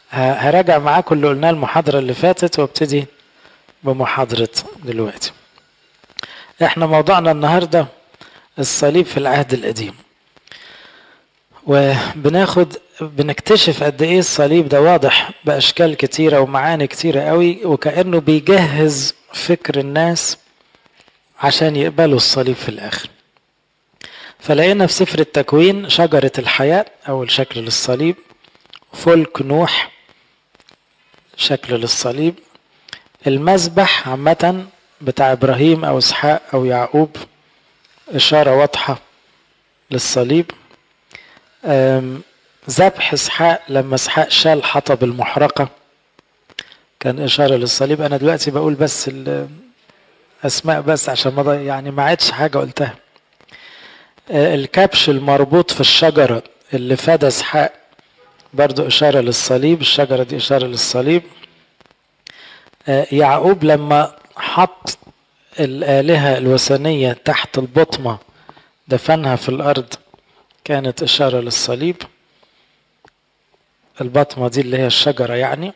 هراجع معاكم اللي قلناه المحاضرة اللي فاتت وابتدي بمحاضرة دلوقتي احنا موضوعنا النهاردة الصليب في العهد القديم وبناخد بنكتشف قد ايه الصليب ده واضح باشكال كتيرة ومعاني كتيرة قوي وكأنه بيجهز فكر الناس عشان يقبلوا الصليب في الاخر فلقينا في سفر التكوين شجرة الحياة أول شكل للصليب فلك نوح شكل للصليب المذبح عامة بتاع إبراهيم أو إسحاق أو يعقوب إشارة واضحة للصليب ذبح إسحاق لما إسحاق شال حطب المحرقة كان إشارة للصليب أنا دلوقتي بقول بس الأسماء بس عشان ما يعني ما عادش حاجة قلتها الكبش المربوط في الشجرة اللي فدى إسحاق برضو إشارة للصليب الشجرة دي إشارة للصليب يعقوب لما حط الآلهة الوثنية تحت البطمة دفنها في الأرض كانت إشارة للصليب البطمة دي اللي هي الشجرة يعني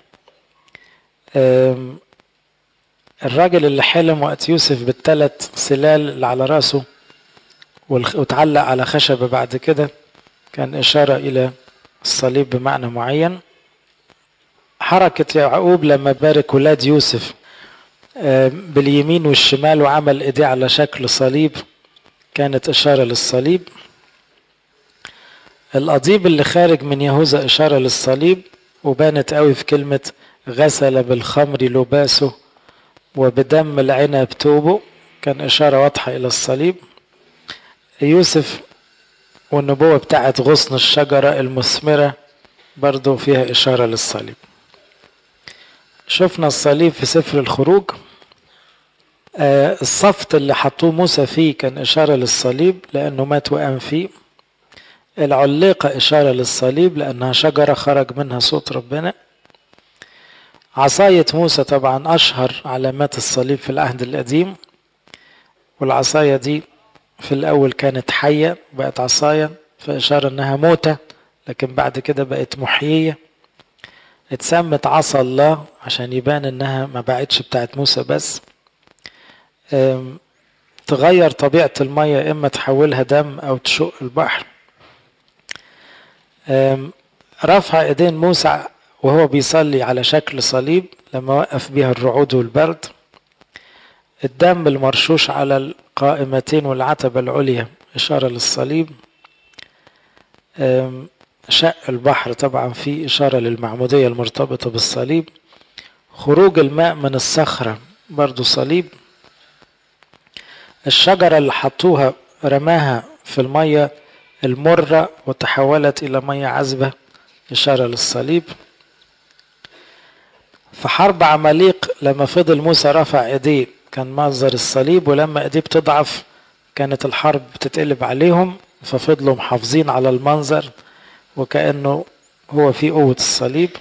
الراجل اللي حلم وقت يوسف بالثلاث سلال اللي على راسه وتعلق على خشبة بعد كده كان إشارة إلى الصليب بمعنى معين حركة يعقوب لما بارك ولاد يوسف باليمين والشمال وعمل ايديه على شكل صليب كانت إشارة للصليب القضيب اللي خارج من يهوذا إشارة للصليب وبانت قوي في كلمة غسل بالخمر لباسه وبدم العنب توبه كان إشارة واضحة إلى الصليب يوسف والنبوة بتاعت غصن الشجرة المثمرة برضو فيها إشارة للصليب شفنا الصليب في سفر الخروج آه الصفت اللي حطوه موسى فيه كان إشارة للصليب لأنه مات وقام فيه العليقة إشارة للصليب لأنها شجرة خرج منها صوت ربنا عصاية موسى طبعا أشهر علامات الصليب في العهد القديم والعصاية دي في الأول كانت حية بقت عصاية فإشارة إنها موتة لكن بعد كده بقت محيية اتسمت عصا الله عشان يبان إنها ما بقتش بتاعت موسى بس تغير طبيعة المية إما تحولها دم أو تشق البحر رفع إيدين موسى وهو بيصلي على شكل صليب لما وقف بها الرعود والبرد الدم المرشوش على القائمتين والعتبة العليا إشارة للصليب شق البحر طبعا في إشارة للمعمودية المرتبطة بالصليب خروج الماء من الصخرة برضو صليب الشجرة اللي حطوها رماها في المية المرة وتحولت إلى مية عذبة إشارة للصليب في حرب عماليق لما فضل موسى رفع ايديه كان منظر الصليب ولما ايديه بتضعف كانت الحرب بتتقلب عليهم ففضلوا محافظين على المنظر وكأنه هو في قوة الصليب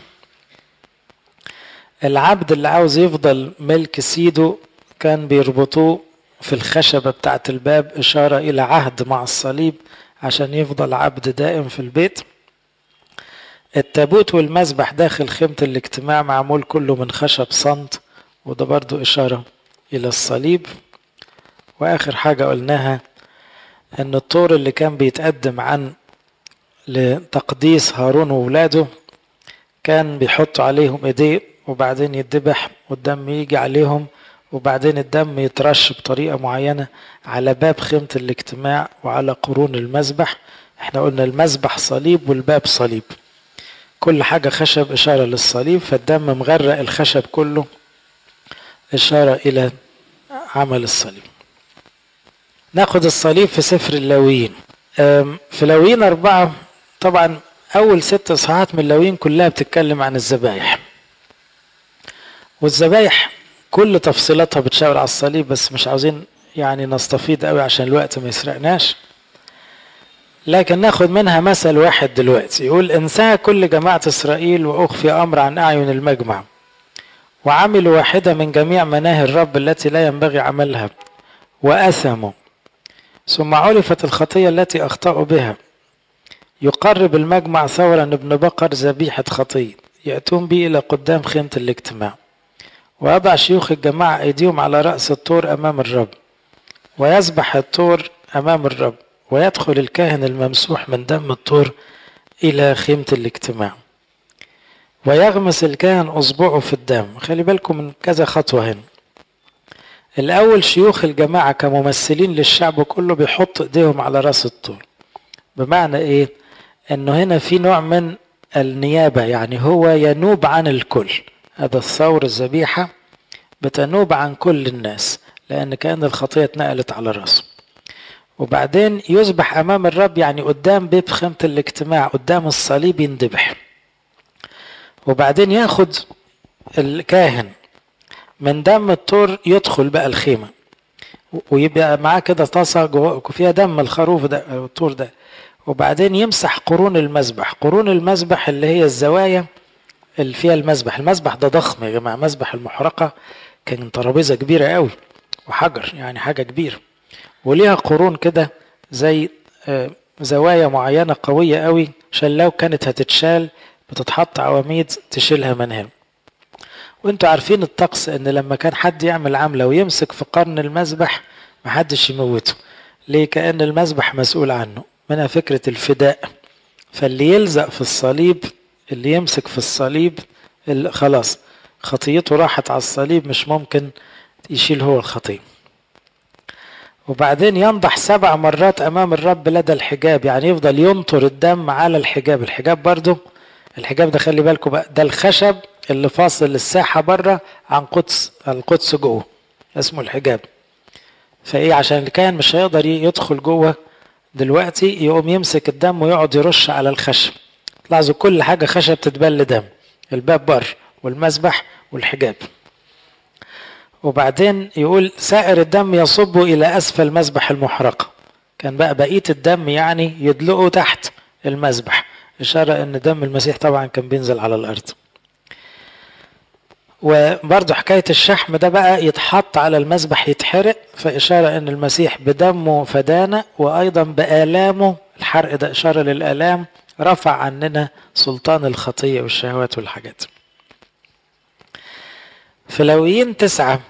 العبد اللي عاوز يفضل ملك سيده كان بيربطوه في الخشبة بتاعة الباب إشارة إلى عهد مع الصليب عشان يفضل عبد دائم في البيت التابوت والمذبح داخل خيمة الاجتماع معمول كله من خشب صمت وده برضو إشارة إلى الصليب وآخر حاجة قلناها إن الطور اللي كان بيتقدم عن لتقديس هارون وولاده كان بيحطوا عليهم ايديه وبعدين يتذبح والدم يجي عليهم وبعدين الدم يترش بطريقة معينة على باب خيمة الاجتماع وعلى قرون المذبح احنا قلنا المذبح صليب والباب صليب كل حاجة خشب إشارة للصليب فالدم مغرق الخشب كله إشارة إلى عمل الصليب ناخد الصليب في سفر اللاويين في لاويين أربعة طبعا أول ست إصحاحات من اللاويين كلها بتتكلم عن الذبايح والذبايح كل تفصيلاتها بتشاور على الصليب بس مش عاوزين يعني نستفيد قوي عشان الوقت ما يسرقناش لكن ناخد منها مثل واحد دلوقتي يقول انساها كل جماعة إسرائيل وأخفي أمر عن أعين المجمع وعملوا واحدة من جميع مناهي الرب التي لا ينبغي عملها وأثموا ثم عرفت الخطية التي أخطأوا بها يقرب المجمع ثورا ابن بقر ذبيحة خطية يأتون به إلى قدام خيمة الاجتماع ويضع شيوخ الجماعة أيديهم على رأس الطور أمام الرب ويسبح الطور أمام الرب ويدخل الكاهن الممسوح من دم الطور إلى خيمة الاجتماع ويغمس الكاهن أصبعه في الدم خلي بالكم من كذا خطوة هنا الأول شيوخ الجماعة كممثلين للشعب كله بيحط إيديهم على رأس الطور بمعنى إيه؟ إنه هنا في نوع من النيابة يعني هو ينوب عن الكل هذا الثور الذبيحة بتنوب عن كل الناس لأن كأن الخطية اتنقلت على رأسه وبعدين يذبح أمام الرب يعني قدام بيت خيمة الاجتماع قدام الصليب يندبح وبعدين ياخد الكاهن من دم الطور يدخل بقى الخيمة ويبقى معاه كده طاسة فيها دم الخروف ده الطور ده وبعدين يمسح قرون المذبح قرون المذبح اللي هي الزوايا اللي فيها المذبح المذبح ده ضخم يا جماعة مذبح المحرقة كان ترابيزة كبيرة قوي وحجر يعني حاجة كبيرة وليها قرون كده زي زوايا معينة قوية قوي عشان لو كانت هتتشال بتتحط عواميد تشيلها من هنا وانتوا عارفين الطقس ان لما كان حد يعمل عملة ويمسك في قرن المذبح محدش يموته ليه كأن المذبح مسؤول عنه منها فكرة الفداء فاللي يلزق في الصليب اللي يمسك في الصليب اللي خلاص خطيته راحت على الصليب مش ممكن يشيل هو الخطيه وبعدين ينضح سبع مرات امام الرب لدى الحجاب يعني يفضل ينطر الدم على الحجاب الحجاب برضو الحجاب ده خلي بالكم بقى ده الخشب اللي فاصل الساحة بره عن قدس القدس جوه اسمه الحجاب فايه عشان اللي كان مش هيقدر يدخل جوه دلوقتي يقوم يمسك الدم ويقعد يرش على الخشب لاحظوا كل حاجة خشب تتبل دم الباب بر والمسبح والحجاب وبعدين يقول سائر الدم يصب إلى أسفل مسبح المحرقة كان بقى بقية الدم يعني يدلقه تحت المسبح إشارة أن دم المسيح طبعا كان بينزل على الأرض وبرضه حكاية الشحم ده بقى يتحط على المسبح يتحرق فإشارة أن المسيح بدمه فدانا وأيضا بآلامه الحرق ده إشارة للآلام رفع عننا سلطان الخطية والشهوات والحاجات في لويين تسعة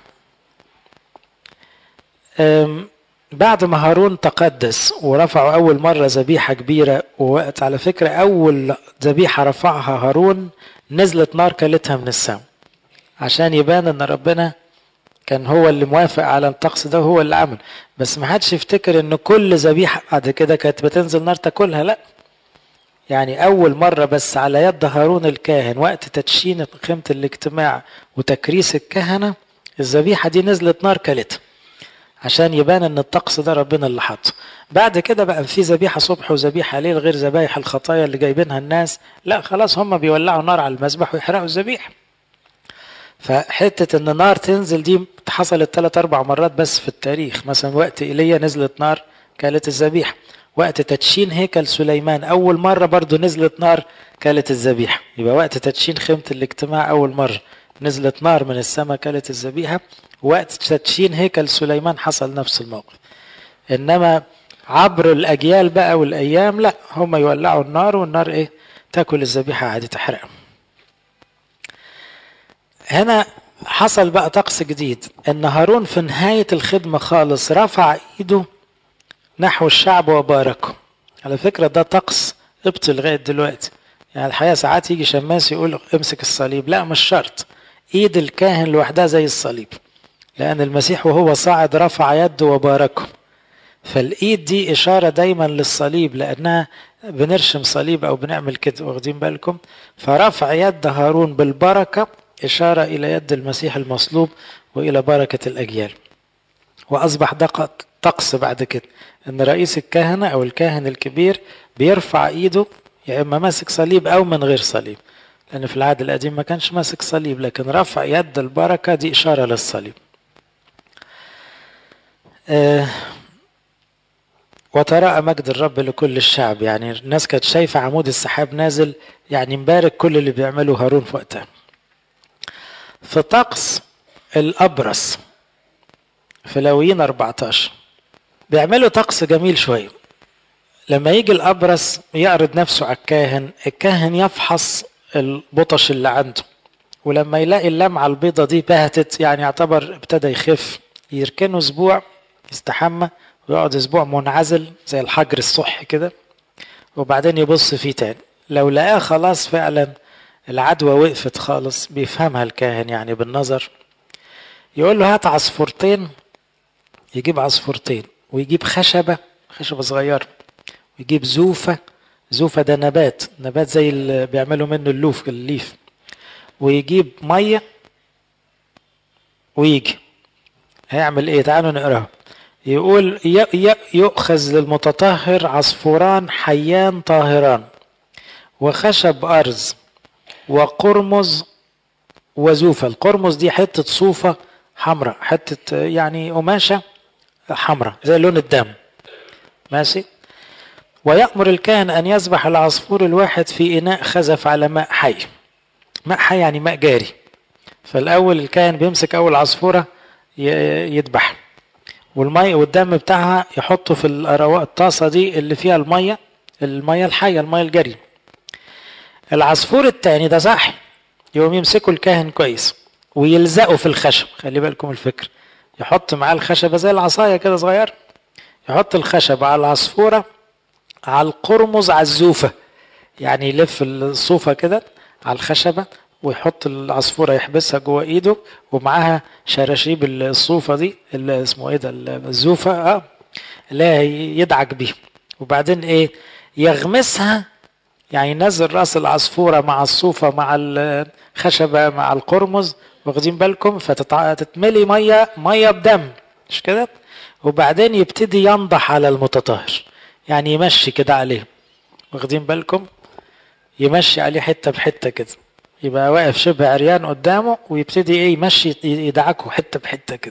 بعد ما هارون تقدس ورفعوا أول مرة ذبيحة كبيرة ووقت على فكرة أول ذبيحة رفعها هارون نزلت نار كلتها من السماء عشان يبان ان ربنا كان هو اللي موافق على الطقس ده وهو اللي عمل بس ما حدش يفتكر ان كل ذبيحه بعد كده كانت بتنزل نار تاكلها لا يعني اول مره بس على يد هارون الكاهن وقت تدشين خيمه الاجتماع وتكريس الكهنه الذبيحه دي نزلت نار كلتها عشان يبان ان الطقس ده ربنا اللي حطه بعد كده بقى في ذبيحه صبح وذبيحه ليل غير ذبايح الخطايا اللي جايبينها الناس لا خلاص هم بيولعوا نار على المذبح ويحرقوا الذبيحه فحتة ان نار تنزل دي حصلت ثلاث اربع مرات بس في التاريخ مثلا وقت ايليا نزلت نار كانت الذبيحة وقت تدشين هيكل سليمان اول مرة برضو نزلت نار كانت الذبيحة يبقى وقت تدشين خيمة الاجتماع اول مرة نزلت نار من السماء كانت الذبيحة وقت تدشين هيكل سليمان حصل نفس الموقف انما عبر الاجيال بقى والايام لا هم يولعوا النار والنار ايه تاكل الذبيحة عادي تحرقها هنا حصل بقى طقس جديد ان هارون في نهاية الخدمة خالص رفع ايده نحو الشعب وباركه على فكرة ده طقس ابطل لغاية دلوقتي يعني الحقيقة ساعات يجي شماس يقول امسك الصليب لا مش شرط ايد الكاهن لوحدها زي الصليب لان المسيح وهو صاعد رفع يده وباركه فالايد دي اشارة دايما للصليب لانها بنرشم صليب او بنعمل كده واخدين بالكم فرفع يد هارون بالبركة إشارة إلى يد المسيح المصلوب وإلى بركة الأجيال وأصبح ده طقس بعد كده إن رئيس الكهنة أو الكاهن الكبير بيرفع إيده يا إما ماسك صليب أو من غير صليب لأن في العهد القديم ما كانش ماسك صليب لكن رفع يد البركة دي إشارة للصليب آه وتراءى مجد الرب لكل الشعب يعني الناس كانت شايفة عمود السحاب نازل يعني مبارك كل اللي بيعمله هارون في وقتها في طقس الأبرص في لويين 14 بيعملوا طقس جميل شوية لما يجي الأبرص يعرض نفسه على الكاهن الكاهن يفحص البطش اللي عنده ولما يلاقي اللمعة البيضة دي بهتت يعني يعتبر ابتدى يخف يركنه اسبوع يستحمى ويقعد اسبوع منعزل زي الحجر الصحي كده وبعدين يبص فيه تاني لو لقاه خلاص فعلا العدوى وقفت خالص بيفهمها الكاهن يعني بالنظر يقول له هات عصفورتين يجيب عصفورتين ويجيب خشبة خشبة صغيرة ويجيب زوفة زوفة ده نبات نبات زي اللي بيعملوا منه اللوف الليف ويجيب مية ويجي هيعمل ايه تعالوا نقراها يقول يؤخذ للمتطهر عصفوران حيان طاهران وخشب أرز وقرمز وزوفة القرمز دي حتة صوفة حمراء حتة يعني قماشة حمراء زي لون الدم ماشي ويأمر الكاهن أن يذبح العصفور الواحد في إناء خزف على ماء حي ماء حي يعني ماء جاري فالأول الكاهن بيمسك أول عصفورة يذبح والمية والدم بتاعها يحطه في الطاسة دي اللي فيها المية المية الحية المية الجري العصفور التاني ده صح يقوم يمسكه الكاهن كويس ويلزقه في الخشب خلي بالكم الفكر يحط معاه الخشبة زي العصاية كده صغير يحط الخشب على العصفورة على القرمز على الزوفة يعني يلف الصوفة كده على الخشبة ويحط العصفورة يحبسها جوه ايده ومعاها شراشيب الصوفة دي اللي اسمه ايه ده الزوفة اه اللي يدعك بيها وبعدين ايه يغمسها يعني ينزل راس العصفورة مع الصوفة مع الخشبة مع القرمز واخدين بالكم فتتملي مية مية بدم مش كده وبعدين يبتدي ينضح على المتطهر يعني يمشي كده عليه واخدين بالكم يمشي عليه حتة بحتة كده يبقى واقف شبه عريان قدامه ويبتدي ايه يمشي يدعكه حتة بحتة كده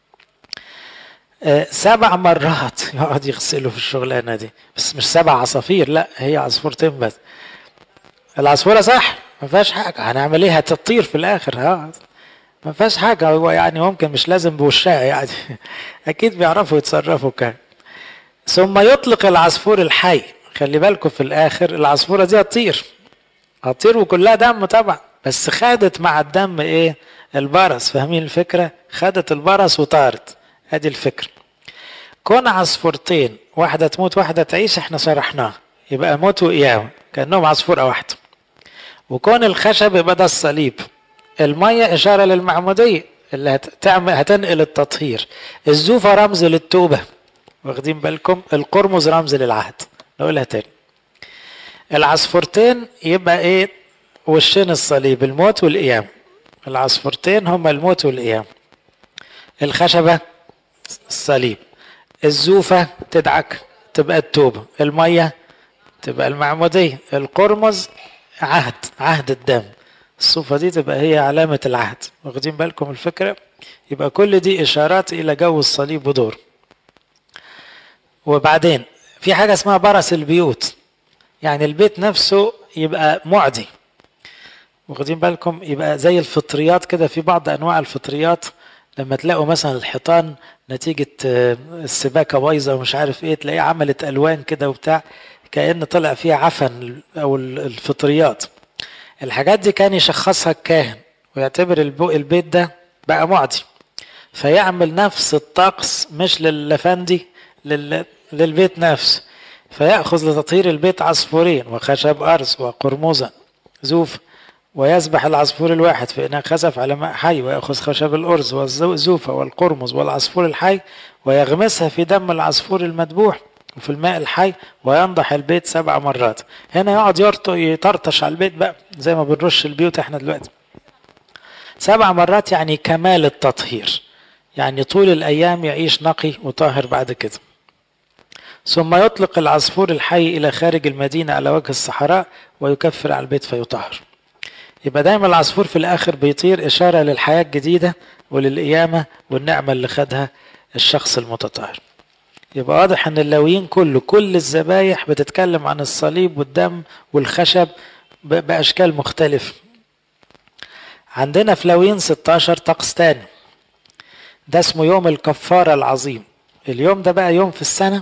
آه سبع مرات يقعد يغسله في الشغلانة دي بس مش سبع عصافير لا هي عصفورتين بس العصفورة صح ما فيهاش حاجة هنعمل ايه هتطير في الآخر ها ما فيهاش حاجة هو يعني ممكن مش لازم بوشها يعني أكيد بيعرفوا يتصرفوا كان ثم يطلق العصفور الحي خلي بالكم في الآخر العصفورة دي هتطير هتطير وكلها دم طبعا بس خدت مع الدم ايه البرص فاهمين الفكرة خدت البرص وطارت ادي الفكرة كون عصفورتين واحدة تموت واحدة تعيش احنا شرحناها يبقى موت وقيامة كأنهم عصفورة واحدة وكون الخشب يبقى ده الصليب المية إشارة للمعمودية اللي هتعمل هتنقل التطهير الزوفة رمز للتوبة واخدين بالكم القرمز رمز للعهد نقولها تاني العصفورتين يبقى ايه وشين الصليب الموت والقيام العصفورتين هما الموت والقيام الخشبة الصليب الزوفة تدعك تبقى التوبة المية تبقى المعمودية القرمز عهد عهد الدم الصوفة دي تبقى هي علامة العهد واخدين بالكم الفكرة يبقى كل دي إشارات إلى جو الصليب ودور وبعدين في حاجة اسمها برس البيوت يعني البيت نفسه يبقى معدي واخدين بالكم يبقى زي الفطريات كده في بعض انواع الفطريات لما تلاقوا مثلا الحيطان نتيجة السباكة بايظة ومش عارف ايه تلاقيه عملت الوان كده وبتاع كأن طلع فيها عفن او الفطريات الحاجات دي كان يشخصها الكاهن ويعتبر البيت ده بقى معدي فيعمل نفس الطقس مش للفندي لل... للبيت نفسه فيأخذ لتطهير البيت عصفورين وخشب أرز وقرمزا زوف ويسبح العصفور الواحد في إناء خسف على ماء حي ويأخذ خشب الأرز والزوفة والقرمز والعصفور الحي ويغمسها في دم العصفور المذبوح وفي الماء الحي وينضح البيت سبع مرات هنا يقعد يطرطش على البيت بقى زي ما بنرش البيوت احنا دلوقتي سبع مرات يعني كمال التطهير يعني طول الأيام يعيش نقي وطاهر بعد كده ثم يطلق العصفور الحي إلى خارج المدينة على وجه الصحراء ويكفر على البيت فيطهر يبقى دايما العصفور في الآخر بيطير إشارة للحياة الجديدة وللقيامة والنعمة اللي خدها الشخص المتطهر يبقى واضح ان اللاويين كله كل الذبايح بتتكلم عن الصليب والدم والخشب بأشكال مختلفة عندنا في لاويين 16 طقس تاني ده اسمه يوم الكفارة العظيم اليوم ده بقى يوم في السنة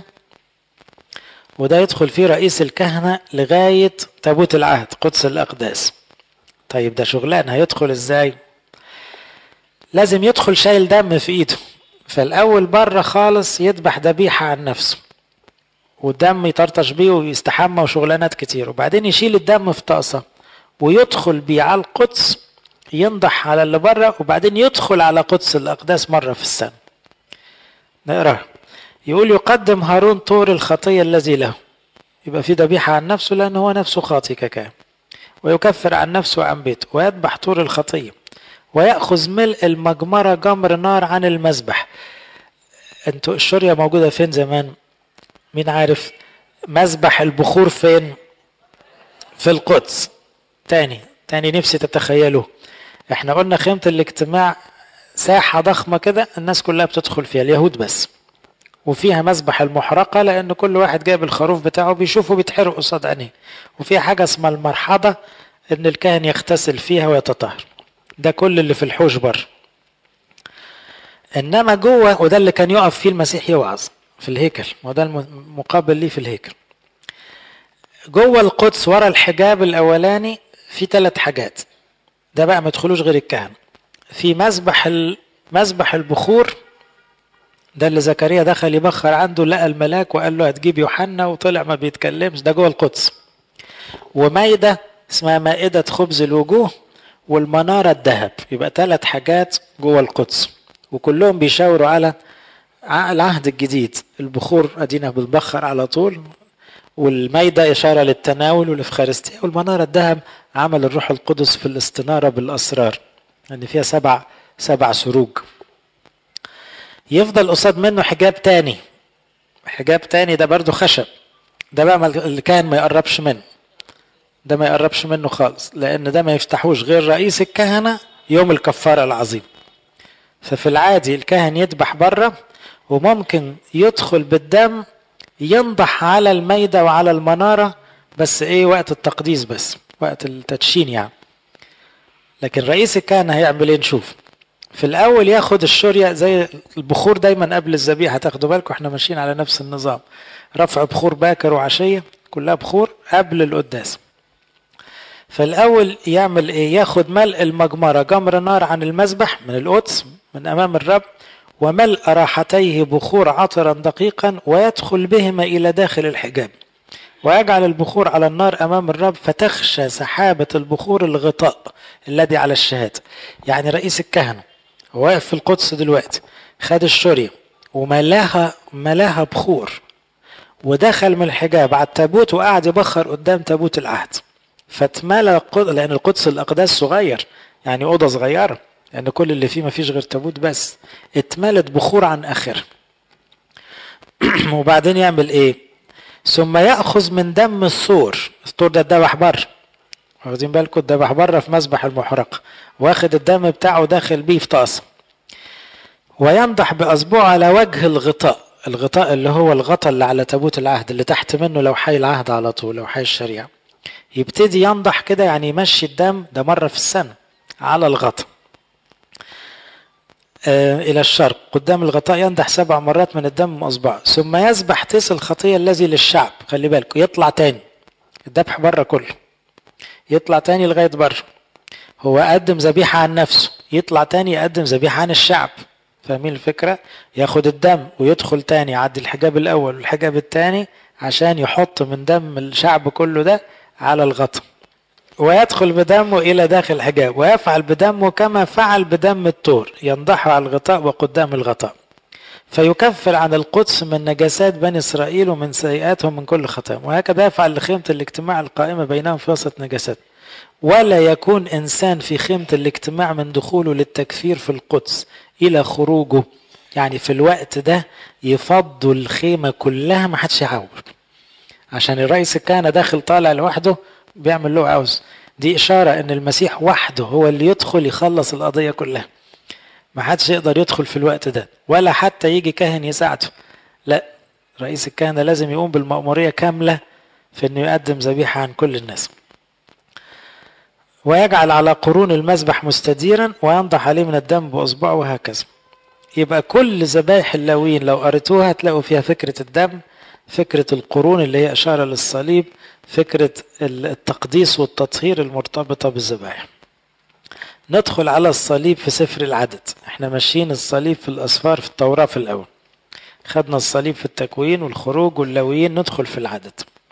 وده يدخل فيه رئيس الكهنة لغاية تابوت العهد قدس الأقداس طيب ده شغلان هيدخل ازاي لازم يدخل شايل دم في ايده فالاول بره خالص يذبح ذبيحه عن نفسه والدم يطرطش بيه ويستحمى وشغلانات كتير وبعدين يشيل الدم في طاسه ويدخل بيه على القدس ينضح على اللي بره وبعدين يدخل على قدس الاقداس مره في السنه نقرا يقول يقدم هارون طور الخطيه الذي له يبقى في ذبيحه عن نفسه لان هو نفسه خاطي ككان ويكفر عن نفسه وعن بيته ويذبح طور الخطيه ويأخذ ملء المجمرة جمر نار عن المذبح انتوا الشورية موجودة فين زمان مين عارف مذبح البخور فين في القدس تاني تاني نفسي تتخيلوا احنا قلنا خيمة الاجتماع ساحة ضخمة كده الناس كلها بتدخل فيها اليهود بس وفيها مذبح المحرقة لأن كل واحد جايب الخروف بتاعه بيشوفه بيتحرق قصاد عينيه وفيها حاجة اسمها المرحضة إن الكاهن يغتسل فيها ويتطهر ده كل اللي في الحوش بره انما جوه وده اللي كان يقف فيه المسيح يوعظ في الهيكل وده المقابل ليه في الهيكل جوه القدس ورا الحجاب الاولاني في ثلاث حاجات ده بقى ما يدخلوش غير الكهنه في مذبح مذبح البخور ده اللي زكريا دخل يبخر عنده لقى الملاك وقال له هتجيب يوحنا وطلع ما بيتكلمش ده جوه القدس ومايده اسمها مائده خبز الوجوه والمنارة الذهب يبقى ثلاث حاجات جوه القدس وكلهم بيشاوروا على العهد الجديد البخور ادينا بنبخر على طول والميدة إشارة للتناول والإفخارستية والمنارة الذهب عمل الروح القدس في الاستنارة بالأسرار لأن يعني فيها سبع سبع سروج يفضل قصاد منه حجاب تاني حجاب تاني ده برضو خشب ده بقى اللي كان ما يقربش منه ده ما يقربش منه خالص لان ده ما يفتحوش غير رئيس الكهنه يوم الكفاره العظيم ففي العادي الكاهن يذبح بره وممكن يدخل بالدم ينضح على الميدة وعلى المنارة بس ايه وقت التقديس بس وقت التدشين يعني لكن رئيس الكهنة هيعمل ايه نشوف في الاول ياخد الشورية زي البخور دايما قبل الذبيحة تاخدوا بالكم احنا ماشيين على نفس النظام رفع بخور باكر وعشية كلها بخور قبل القداس فالاول يعمل ايه ياخد ملء المجمرة جمر نار عن المذبح من القدس من امام الرب وملء راحتيه بخور عطرا دقيقا ويدخل بهما الى داخل الحجاب ويجعل البخور على النار امام الرب فتخشى سحابة البخور الغطاء الذي على الشهادة يعني رئيس الكهنة واقف في القدس دلوقتي خد الشورية وملاها ملاها بخور ودخل من الحجاب على التابوت وقعد يبخر قدام تابوت العهد فاتملى القدس لان القدس الاقداس صغير يعني اوضه صغيره لان كل اللي فيه ما فيش غير تابوت بس اتملت بخور عن اخر وبعدين يعمل ايه ثم ياخذ من دم الثور الثور ده اتذبح بره واخدين بالكم اتذبح بره في مسبح المحرقه واخد الدم بتاعه داخل بيه في طاسه وينضح باصبعه على وجه الغطاء الغطاء اللي هو الغطاء اللي على تابوت العهد اللي تحت منه لو حي العهد على طول لو حي الشريعه يبتدي ينضح كده يعني يمشي الدم ده مرة في السنة على الغطاء آه إلى الشرق قدام الغطاء ينضح سبع مرات من الدم أصبعه ثم يذبح تيس الخطية الذي للشعب خلي بالكم يطلع تاني الذبح بره كله يطلع تاني لغاية بره هو قدم ذبيحة عن نفسه يطلع تاني يقدم ذبيحة عن الشعب فاهمين الفكرة ياخد الدم ويدخل تاني يعدي الحجاب الأول والحجاب التاني عشان يحط من دم الشعب كله ده على الغطاء ويدخل بدمه إلى داخل الحجاب ويفعل بدمه كما فعل بدم الطور ينضح على الغطاء وقدام الغطاء فيكفر عن القدس من نجاسات بني إسرائيل ومن سيئاتهم من كل خطاياهم وهكذا يفعل لخيمة الاجتماع القائمة بينهم في وسط نجاسات ولا يكون إنسان في خيمة الاجتماع من دخوله للتكفير في القدس إلى خروجه يعني في الوقت ده يفضوا الخيمة كلها ما حدش يعور عشان الرئيس كان داخل طالع لوحده بيعمل له عاوز دي إشارة إن المسيح وحده هو اللي يدخل يخلص القضية كلها ما حدش يقدر يدخل في الوقت ده ولا حتى يجي كاهن يساعده لا رئيس الكهنة لازم يقوم بالمأمورية كاملة في إنه يقدم ذبيحة عن كل الناس ويجعل على قرون المذبح مستديرا وينضح عليه من الدم بأصبعه وهكذا يبقى كل ذبائح اللاويين لو قريتوها هتلاقوا فيها فكرة الدم فكرة القرون اللي هي إشارة للصليب فكرة التقديس والتطهير المرتبطة بالذبائح ندخل على الصليب في سفر العدد احنا ماشيين الصليب في الأسفار في التوراة في الأول خدنا الصليب في التكوين والخروج واللويين ندخل في العدد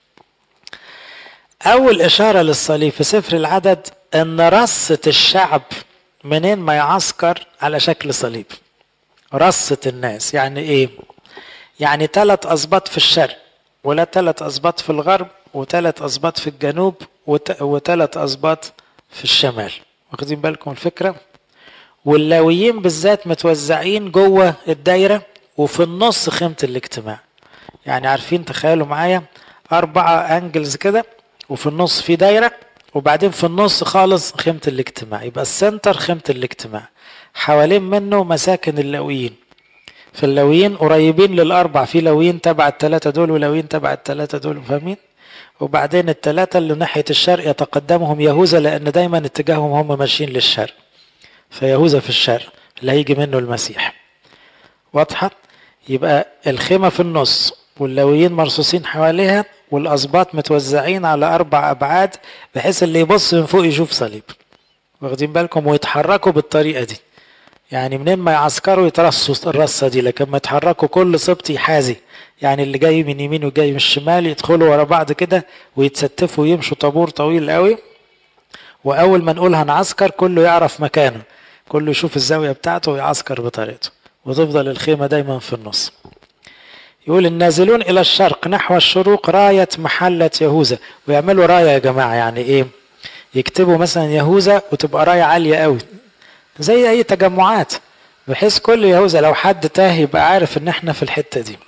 أول إشارة للصليب في سفر العدد أن رصة الشعب منين ما يعسكر على شكل صليب رصة الناس يعني إيه؟ يعني ثلاث أسباط في الشرق ولا ثلاث أسباط في الغرب وثلاث أسباط في الجنوب وثلاث أسباط في الشمال واخدين بالكم الفكرة؟ واللاويين بالذات متوزعين جوه الدايرة وفي النص خيمة الاجتماع يعني عارفين تخيلوا معايا أربعة أنجلز كده وفي النص في دايرة وبعدين في النص خالص خيمة الاجتماع يبقى السنتر خيمة الاجتماع حوالين منه مساكن اللاويين في اللاويين قريبين للأربع في لاويين تبع الثلاثة دول ولاويين تبع الثلاثة دول فاهمين؟ وبعدين الثلاثة اللي ناحية الشرق يتقدمهم يهوذا لأن دايما اتجاههم هم ماشيين للشرق فيهوذا في الشرق اللي هيجي منه المسيح واضحة؟ يبقى الخيمة في النص واللاويين مرصوصين حواليها والأسباط متوزعين على أربع أبعاد بحيث اللي يبص من فوق يشوف صليب واخدين بالكم ويتحركوا بالطريقة دي يعني منين ما يعسكروا يترصوا الرصة دي لكن ما يتحركوا كل سبط يحازي يعني اللي جاي من يمين وجاي من الشمال يدخلوا ورا بعض كده ويتستفوا ويمشوا طابور طويل قوي وأول ما نقول هنعسكر كله يعرف مكانه كله يشوف الزاوية بتاعته ويعسكر بطريقته وتفضل الخيمة دايما في النص يقول النازلون إلى الشرق نحو الشروق راية محلة يهوذا ويعملوا راية يا جماعة يعني إيه يكتبوا مثلا يهوذا وتبقى راية عالية قوي زي أي تجمعات بحيث كل يهوذا لو حد تاه يبقى عارف إن إحنا في الحتة دي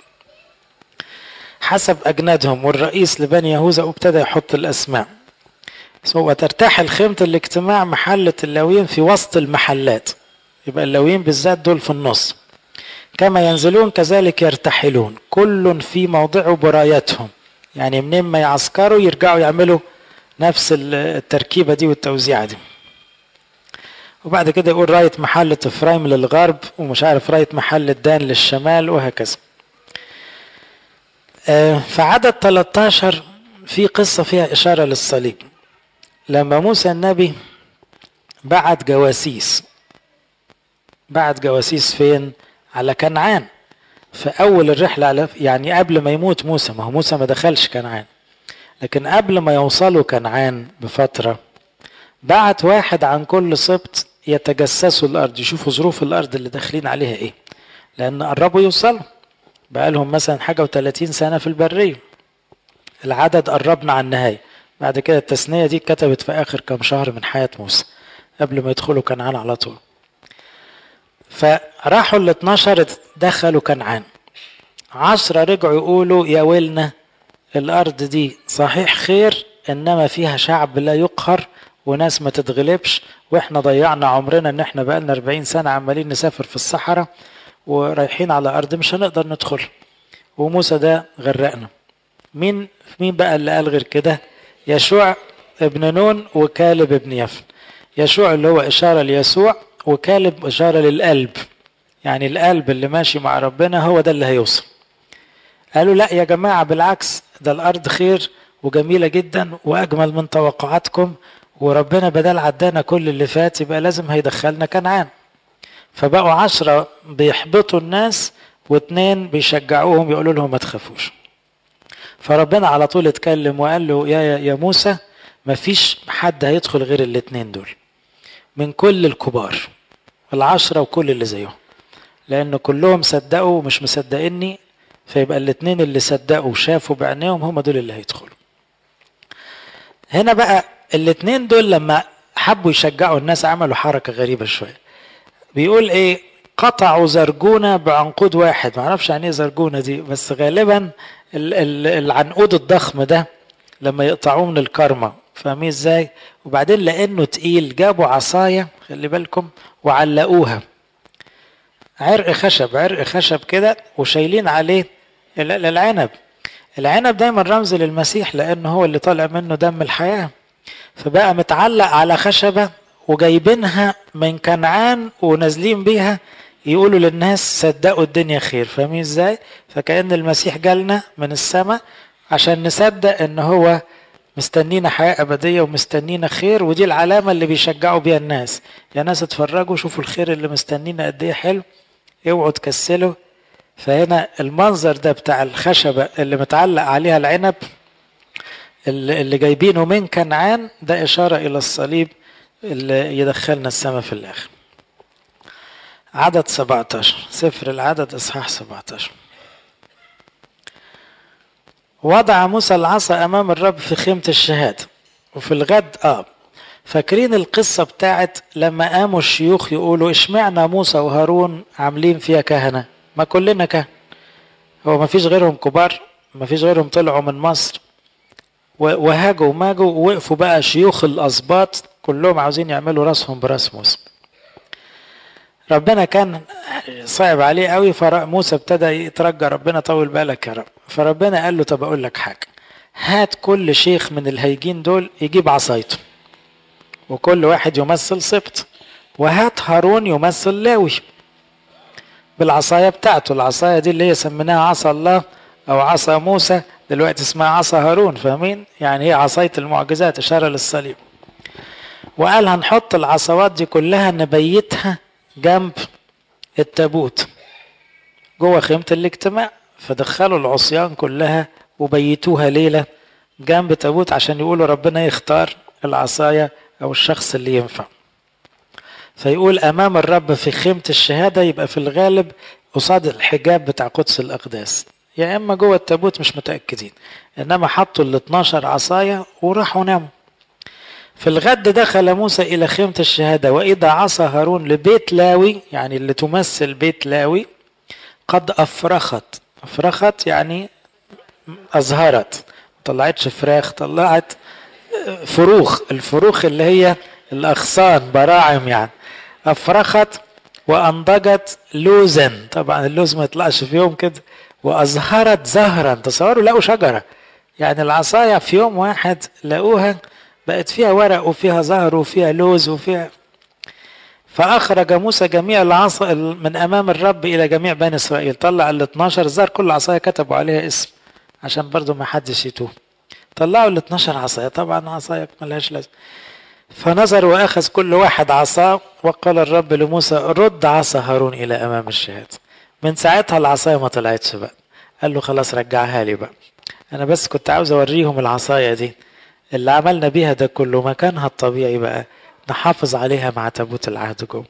حسب أجنادهم والرئيس لبني يهوذا وابتدى يحط الأسماء وترتاح خيمة الاجتماع محلة اللاويين في وسط المحلات يبقى اللاويين بالذات دول في النص كما ينزلون كذلك يرتحلون كل في موضعه برايتهم يعني منين ما يعسكروا يرجعوا يعملوا نفس التركيبة دي والتوزيعة دي وبعد كده يقول راية محلة إفرايم للغرب ومش عارف راية محلة دان للشمال وهكذا فعدد 13 في قصة فيها إشارة للصليب لما موسى النبي بعت جواسيس بعت جواسيس فين على كنعان في أول الرحلة على يعني قبل ما يموت موسى ما هو موسى ما دخلش كنعان لكن قبل ما يوصلوا كنعان بفترة بعت واحد عن كل سبط يتجسسوا الأرض يشوفوا ظروف الأرض اللي داخلين عليها إيه لأن قربوا يوصلوا بقالهم مثلا حاجة وثلاثين سنة في البرية العدد قربنا على النهاية بعد كده التثنية دي اتكتبت في آخر كام شهر من حياة موسى قبل ما يدخلوا كنعان على طول فراحوا ال 12 دخلوا كنعان عشرة رجعوا يقولوا يا ويلنا الأرض دي صحيح خير إنما فيها شعب لا يقهر وناس ما تتغلبش واحنا ضيعنا عمرنا ان احنا بقالنا 40 سنة عمالين نسافر في الصحراء ورايحين على أرض مش هنقدر ندخل وموسى ده غرقنا مين مين بقى اللي قال غير كده يشوع ابن نون وكالب ابن يفن يشوع اللي هو إشارة ليسوع وكالب إشارة للقلب يعني القلب اللي ماشي مع ربنا هو ده اللي هيوصل قالوا لا يا جماعة بالعكس ده الأرض خير وجميلة جدا وأجمل من توقعاتكم وربنا بدل عدانا كل اللي فات يبقى لازم هيدخلنا كنعان فبقوا عشرة بيحبطوا الناس واثنين بيشجعوهم يقولوا لهم ما تخافوش فربنا على طول اتكلم وقال له يا يا موسى ما فيش حد هيدخل غير الاثنين دول من كل الكبار العشرة وكل اللي زيهم لأن كلهم صدقوا ومش مصدقيني فيبقى الاثنين اللي صدقوا وشافوا بعينيهم هم دول اللي هيدخلوا هنا بقى الاثنين دول لما حبوا يشجعوا الناس عملوا حركة غريبة شوية بيقول ايه قطعوا زرجونة بعنقود واحد معرفش يعني ايه زرجونة دي بس غالبا العنقود الضخم ده لما يقطعوه من الكرمة فاهمين ازاي وبعدين لانه تقيل جابوا عصاية خلي بالكم وعلقوها عرق خشب عرق خشب كده وشايلين عليه العنب العنب دايما رمز للمسيح لانه هو اللي طالع منه دم الحياة فبقى متعلق على خشبة وجايبينها من كنعان ونازلين بيها يقولوا للناس صدقوا الدنيا خير فاهمين ازاي فكأن المسيح جالنا من السماء عشان نصدق ان هو مستنينا حياة أبدية ومستنينا خير ودي العلامة اللي بيشجعوا بيها الناس يا ناس اتفرجوا شوفوا الخير اللي مستنينا قد ايه حلو اوعوا تكسلوا فهنا المنظر ده بتاع الخشبة اللي متعلق عليها العنب اللي جايبينه من كنعان ده إشارة إلى الصليب اللي يدخلنا السماء في الآخر عدد 17 سفر العدد إصحاح 17 وضع موسى العصا أمام الرب في خيمة الشهادة وفي الغد آه فاكرين القصة بتاعت لما قاموا الشيوخ يقولوا اشمعنا موسى وهارون عاملين فيها كهنة ما كلنا كهنة هو ما فيش غيرهم كبار ما فيش غيرهم طلعوا من مصر وهاجوا وماجوا ووقفوا بقى شيوخ الأسباط كلهم عاوزين يعملوا راسهم براس موسى ربنا كان صعب عليه قوي فموسى ابتدى يترجى ربنا طول بالك يا رب فربنا قال له طب اقول لك حاجه هات كل شيخ من الهيجين دول يجيب عصايته وكل واحد يمثل سبط وهات هارون يمثل لاوي بالعصاية بتاعته العصاية دي اللي هي سميناها عصا الله أو عصا موسى دلوقتي اسمها عصا هارون فاهمين يعني هي عصاية المعجزات إشارة للصليب وقال هنحط العصوات دي كلها نبيتها جنب التابوت جوه خيمة الاجتماع فدخلوا العصيان كلها وبيتوها ليلة جنب تابوت عشان يقولوا ربنا يختار العصاية أو الشخص اللي ينفع فيقول أمام الرب في خيمة الشهادة يبقى في الغالب قصاد الحجاب بتاع قدس الأقداس يا إما جوه التابوت مش متأكدين إنما حطوا ال 12 عصاية وراحوا ناموا في الغد دخل موسى إلى خيمة الشهادة وإذا عصا هارون لبيت لاوي يعني اللي تمثل بيت لاوي قد أفرخت أفرخت يعني أزهرت طلعتش فراخ طلعت فروخ الفروخ اللي هي الأغصان براعم يعني أفرخت وأنضجت لوزا طبعا اللوز ما يطلعش في يوم كده وأزهرت زهرا تصوروا لقوا شجرة يعني العصاية في يوم واحد لقوها بقت فيها ورق وفيها زهر وفيها لوز وفيها فأخرج موسى جميع العصا من أمام الرب إلى جميع بني إسرائيل طلع ال 12 زهر كل عصاية كتبوا عليها اسم عشان برضو ما حدش يتوه طلعوا ال 12 عصاية طبعا عصاية ملهاش لازمة فنظر وأخذ كل واحد عصاه وقال الرب لموسى رد عصا هارون إلى أمام الشهادة من ساعتها العصاية ما طلعتش بقى قال له خلاص رجعها لي بقى أنا بس كنت عاوز أوريهم العصاية دي اللي عملنا بيها ده كله مكانها الطبيعي بقى نحافظ عليها مع تابوت العهد جوه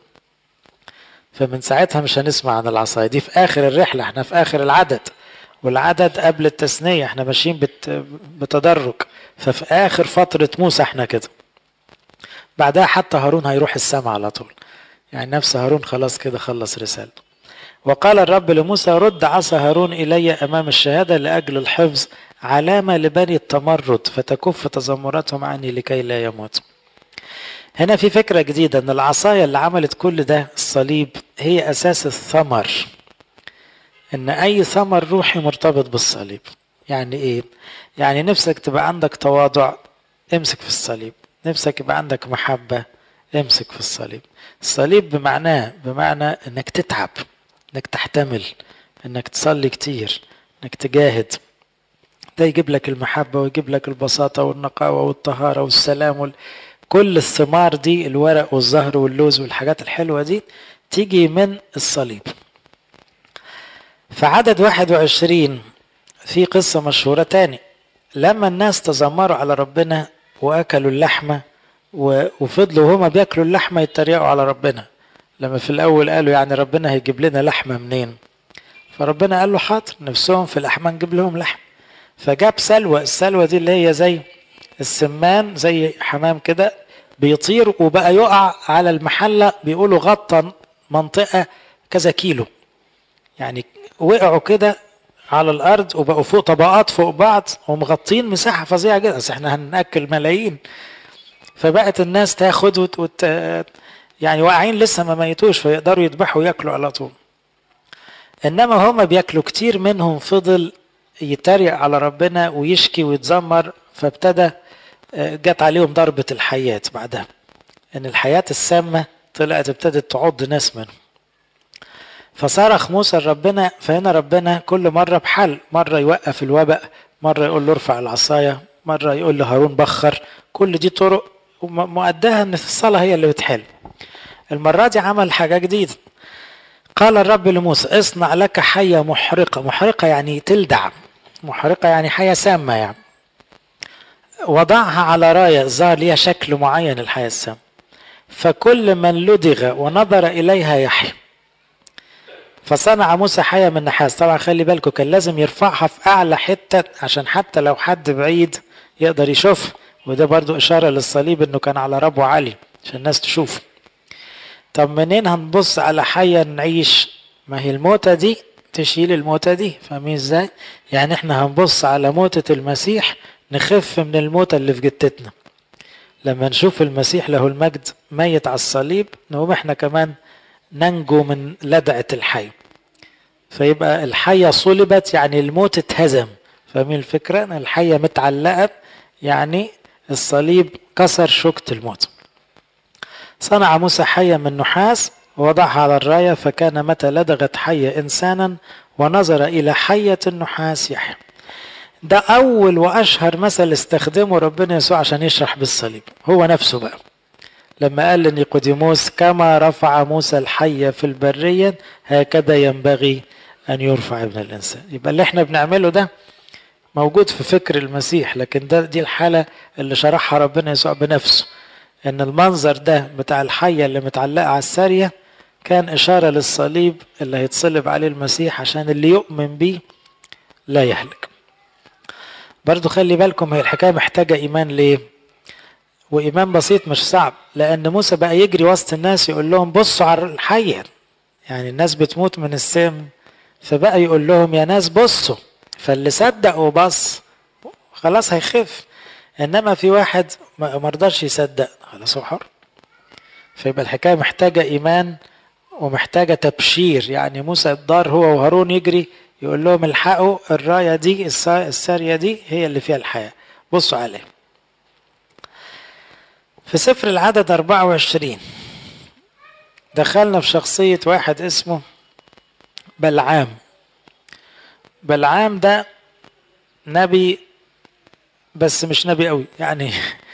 فمن ساعتها مش هنسمع عن العصاية دي في آخر الرحلة احنا في آخر العدد والعدد قبل التثنية احنا ماشيين بت... بتدرج ففي آخر فترة موسى احنا كده بعدها حتى هارون هيروح السماء على طول يعني نفس هارون خلاص كده خلص رسالته وقال الرب لموسى رد عصا هارون إلي أمام الشهادة لأجل الحفظ علامة لبني التمرد فتكف تذمراتهم عني لكي لا يموت هنا في فكرة جديدة أن العصاية اللي عملت كل ده الصليب هي أساس الثمر أن أي ثمر روحي مرتبط بالصليب يعني إيه؟ يعني نفسك تبقى عندك تواضع امسك في الصليب نفسك يبقى عندك محبة امسك في الصليب الصليب بمعناه بمعنى انك تتعب انك تحتمل انك تصلي كتير انك تجاهد ده يجيب لك المحبة ويجيب لك البساطة والنقاوة والطهارة والسلام وال... كل الثمار دي الورق والزهر واللوز والحاجات الحلوة دي تيجي من الصليب في عدد 21 في قصة مشهورة تاني لما الناس تذمروا على ربنا واكلوا اللحمه وفضلوا هما بياكلوا اللحمه يتريقوا على ربنا لما في الاول قالوا يعني ربنا هيجيب لنا لحمه منين فربنا قال له حاضر نفسهم في اللحمه نجيب لهم لحم فجاب سلوى السلوى دي اللي هي زي السمان زي حمام كده بيطير وبقى يقع على المحله بيقولوا غطى منطقه كذا كيلو يعني وقعوا كده على الارض وبقوا فوق طبقات فوق بعض ومغطين مساحه فظيعه جدا اصل احنا هناكل ملايين فبقت الناس تاخد وت... وت... يعني واقعين لسه ما ميتوش فيقدروا يذبحوا وياكلوا على طول انما هما بياكلوا كتير منهم فضل يتريق على ربنا ويشكي ويتذمر فابتدى جت عليهم ضربة الحياة بعدها ان الحياة السامة طلعت ابتدت تعض ناس منهم فصرخ موسى لربنا فهنا ربنا كل مرة بحل مرة يوقف الوباء مرة يقول له ارفع العصاية مرة يقول لهارون بخر كل دي طرق مؤداها ان الصلاة هي اللي بتحل المرة دي عمل حاجة جديدة قال الرب لموسى اصنع لك حية محرقة محرقة يعني تلدع محرقة يعني حية سامة يعني وضعها على راية ظهر ليها شكل معين الحياة السامة فكل من لدغ ونظر إليها يحيى فصنع موسى حية من نحاس طبعا خلي بالكم كان لازم يرفعها في أعلى حتة عشان حتى لو حد بعيد يقدر يشوف وده برضو إشارة للصليب إنه كان على ربو عالي عشان الناس تشوف طب منين هنبص على حية نعيش ما هي الموتة دي تشيل الموتة دي فاهمين ازاي يعني احنا هنبص على موتة المسيح نخف من الموتة اللي في جتتنا لما نشوف المسيح له المجد ميت على الصليب نقوم احنا كمان ننجو من لدعة الحي فيبقى الحية صلبت يعني الموت اتهزم فاهمين الفكرة ان الحية متعلقة يعني الصليب كسر شوكة الموت صنع موسى حية من نحاس ووضعها على الراية فكان متى لدغت حية إنسانا ونظر إلى حية النحاس يحيى ده أول وأشهر مثل استخدمه ربنا يسوع عشان يشرح بالصليب هو نفسه بقى لما قال لنيقوديموس كما رفع موسى الحية في البرية هكذا ينبغي أن يرفع ابن الإنسان يبقى اللي احنا بنعمله ده موجود في فكر المسيح لكن ده دي الحالة اللي شرحها ربنا يسوع بنفسه ان المنظر ده بتاع الحية اللي متعلقة على السارية كان إشارة للصليب اللي هيتصلب عليه المسيح عشان اللي يؤمن بيه لا يهلك برضو خلي بالكم هي الحكاية محتاجة إيمان ليه وإيمان بسيط مش صعب لأن موسى بقى يجري وسط الناس يقول لهم بصوا على الحية يعني الناس بتموت من السم فبقى يقول لهم يا ناس بصوا فاللي صدق وبص خلاص هيخف انما في واحد ما رضاش يصدق خلاص هو حر فيبقى الحكايه محتاجه ايمان ومحتاجه تبشير يعني موسى الدار هو وهارون يجري يقول لهم الحقوا الرايه دي الساريه دي هي اللي فيها الحياه بصوا عليه في سفر العدد 24 دخلنا في شخصية واحد اسمه بلعام بلعام ده نبي بس مش نبي قوي يعني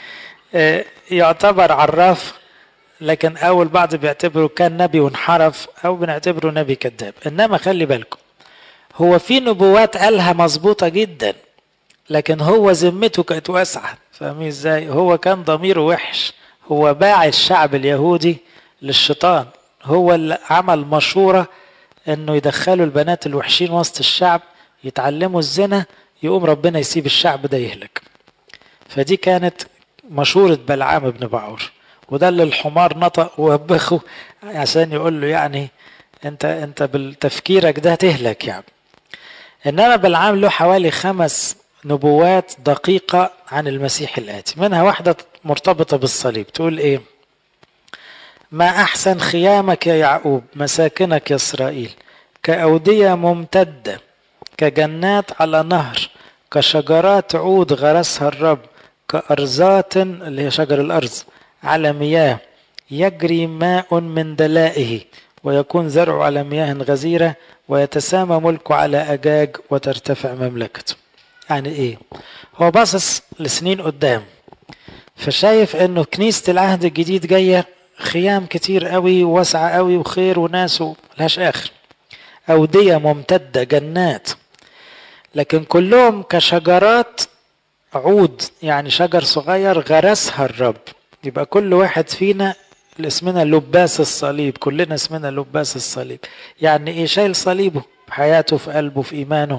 يعتبر عراف لكن اول بعض بيعتبره كان نبي وانحرف او بنعتبره نبي كذاب انما خلي بالكم هو في نبوات قالها مظبوطة جدا لكن هو ذمته كانت واسعة فاهمين ازاي هو كان ضميره وحش هو باع الشعب اليهودي للشيطان هو اللي عمل مشورة انه يدخلوا البنات الوحشين وسط الشعب يتعلموا الزنا يقوم ربنا يسيب الشعب ده يهلك فدي كانت مشورة بلعام بن بعور وده اللي الحمار نطق ووبخه عشان يقول له يعني انت انت بالتفكيرك ده تهلك يعني انما بلعام له حوالي خمس نبوات دقيقة عن المسيح الآتي منها واحدة مرتبطة بالصليب تقول ايه ما أحسن خيامك يا يعقوب مساكنك يا إسرائيل كأودية ممتدة كجنات على نهر كشجرات عود غرسها الرب كأرزات اللي هي شجر الأرز على مياه يجري ماء من دلائه ويكون زرعه على مياه غزيرة ويتسامى ملكه على أجاج وترتفع مملكته يعني إيه هو باصص لسنين قدام فشايف انه كنيسة العهد الجديد جاية خيام كتير قوي وواسعة قوي وخير وناس وملهاش آخر أودية ممتدة جنات لكن كلهم كشجرات عود يعني شجر صغير غرسها الرب يبقى كل واحد فينا اسمنا لباس الصليب كلنا اسمنا لباس الصليب يعني ايه شايل صليبه في حياته في قلبه في ايمانه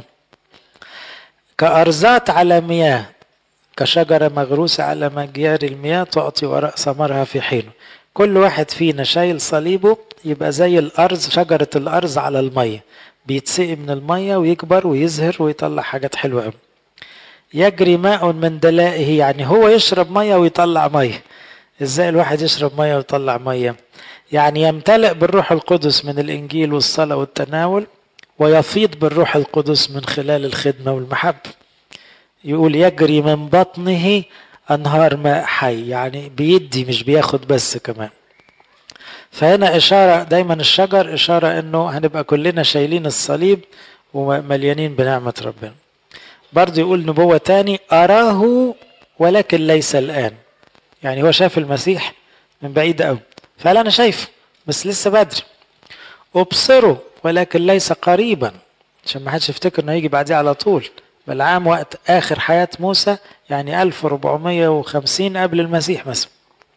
كأرزات على مياه كشجرة مغروسة على مجيار المياه تعطي وراء ثمرها في حينه كل واحد فينا شايل صليبه يبقى زي الأرز شجرة الأرز على المية بيتسقي من المية ويكبر ويزهر ويطلع حاجات حلوة قوي يجري ماء من دلائه يعني هو يشرب مية ويطلع مية ازاي الواحد يشرب مية ويطلع مية يعني يمتلئ بالروح القدس من الإنجيل والصلاة والتناول ويفيض بالروح القدس من خلال الخدمة والمحبة يقول يجري من بطنه أنهار ماء حي يعني بيدي مش بياخد بس كمان فهنا إشارة دايما الشجر إشارة أنه هنبقى كلنا شايلين الصليب ومليانين بنعمة ربنا برضه يقول نبوة تاني أراه ولكن ليس الآن يعني هو شاف المسيح من بعيد قوي فقال أنا شايفه بس لسه بدري أبصره ولكن ليس قريبا عشان ما حدش يفتكر انه هيجي بعديه على طول بلعام وقت آخر حياة موسى يعني 1450 قبل المسيح مثلا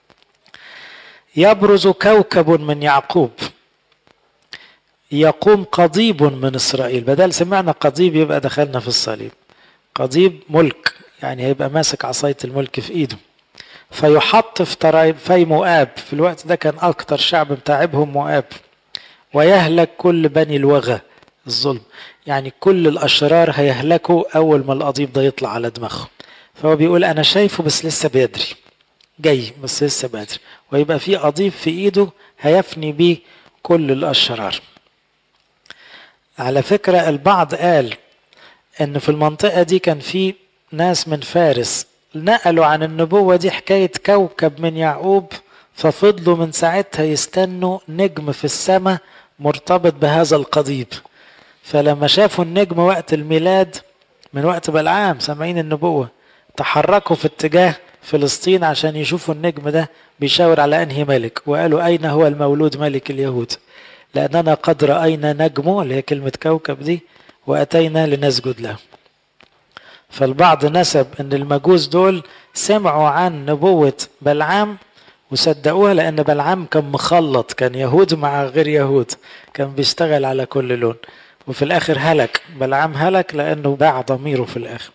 يبرز كوكب من يعقوب يقوم قضيب من إسرائيل بدل سمعنا قضيب يبقى دخلنا في الصليب قضيب ملك يعني هيبقى ماسك عصاية الملك في إيده فيحط في طرايب في مؤاب في الوقت ده كان أكتر شعب متعبهم مؤاب ويهلك كل بني الوغى الظلم يعني كل الأشرار هيهلكوا أول ما القضيب ده يطلع على دماغهم فهو بيقول أنا شايفه بس لسه بدري جاي بس لسه بدري ويبقى في قضيب في إيده هيفني بيه كل الأشرار على فكرة البعض قال ان في المنطقة دي كان في ناس من فارس نقلوا عن النبوة دي حكاية كوكب من يعقوب ففضلوا من ساعتها يستنوا نجم في السماء مرتبط بهذا القضيب فلما شافوا النجم وقت الميلاد من وقت بلعام سامعين النبوة تحركوا في اتجاه فلسطين عشان يشوفوا النجم ده بيشاور على انهي ملك وقالوا اين هو المولود ملك اليهود لأننا قد رأينا نجمه اللي هي كلمة كوكب دي وأتينا لنسجد له فالبعض نسب أن المجوس دول سمعوا عن نبوة بلعام وصدقوها لأن بلعام كان مخلط كان يهود مع غير يهود كان بيشتغل على كل لون وفي الآخر هلك بلعام هلك لأنه باع ضميره في الآخر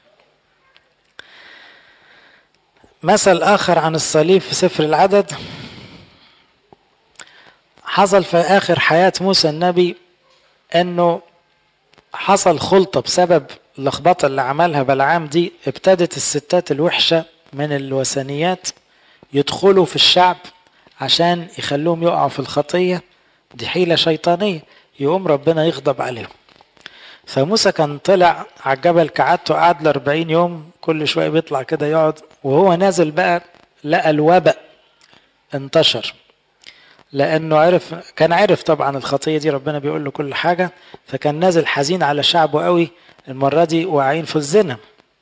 مثل آخر عن الصليب في سفر العدد حصل في آخر حياة موسى النبي أنه حصل خلطة بسبب اللخبطة اللي عملها بلعام دي ابتدت الستات الوحشة من الوثنيات يدخلوا في الشعب عشان يخلوهم يقعوا في الخطية دي حيلة شيطانية يقوم ربنا يغضب عليهم فموسى كان طلع على الجبل كعادته قعد له 40 يوم كل شوية بيطلع كده يقعد وهو نازل بقى لقى الوباء انتشر لانه عرف كان عرف طبعا الخطيه دي ربنا بيقول له كل حاجه فكان نازل حزين على شعبه قوي المره دي واقعين في الزنا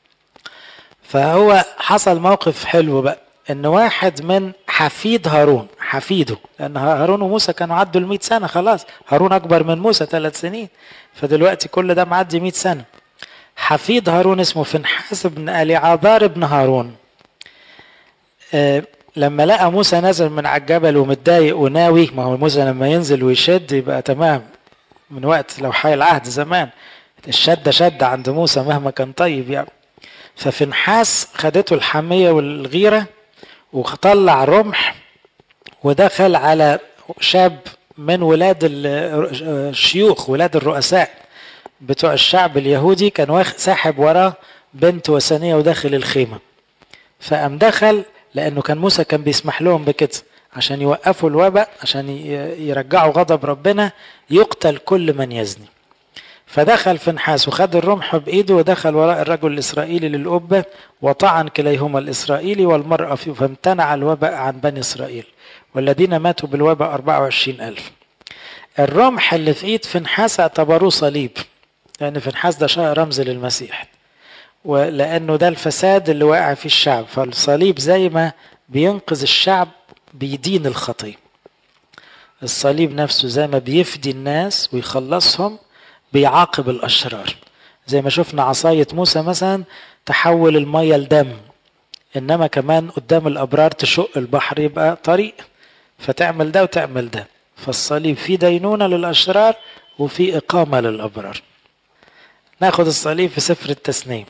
فهو حصل موقف حلو بقى ان واحد من حفيد هارون حفيده لان هارون وموسى كانوا عدوا ال 100 سنه خلاص هارون اكبر من موسى ثلاث سنين فدلوقتي كل ده معدي 100 سنه حفيد هارون اسمه فنحاس بن اليعاذار بن هارون آه لما لقى موسى نازل من على الجبل ومتضايق وناوي ما هو موسى لما ينزل ويشد يبقى تمام من وقت لو حي العهد زمان الشده شده عند موسى مهما كان طيب يعني ففنحاس خدته الحميه والغيره وطلع رمح ودخل على شاب من ولاد الشيوخ ولاد الرؤساء بتوع الشعب اليهودي كان واخد ساحب وراه بنت وثنيه وداخل الخيمه فقام دخل لانه كان موسى كان بيسمح لهم بكده عشان يوقفوا الوباء عشان يرجعوا غضب ربنا يقتل كل من يزني فدخل فنحاس وخد الرمح بايده ودخل وراء الرجل الاسرائيلي للقبه وطعن كليهما الاسرائيلي والمراه فيه فامتنع الوباء عن بني اسرائيل والذين ماتوا بالوباء 24 ألف الرمح اللي في ايد فنحاس اعتبروه صليب لان فنحاس ده رمز للمسيح ولانه ده الفساد اللي واقع فيه الشعب فالصليب زي ما بينقذ الشعب بيدين الخطيه الصليب نفسه زي ما بيفدي الناس ويخلصهم بيعاقب الاشرار زي ما شفنا عصايه موسى مثلا تحول الميه لدم انما كمان قدام الابرار تشق البحر يبقى طريق فتعمل ده وتعمل ده فالصليب فيه دينونه للاشرار وفي اقامه للابرار ناخد الصليب في سفر التثنيه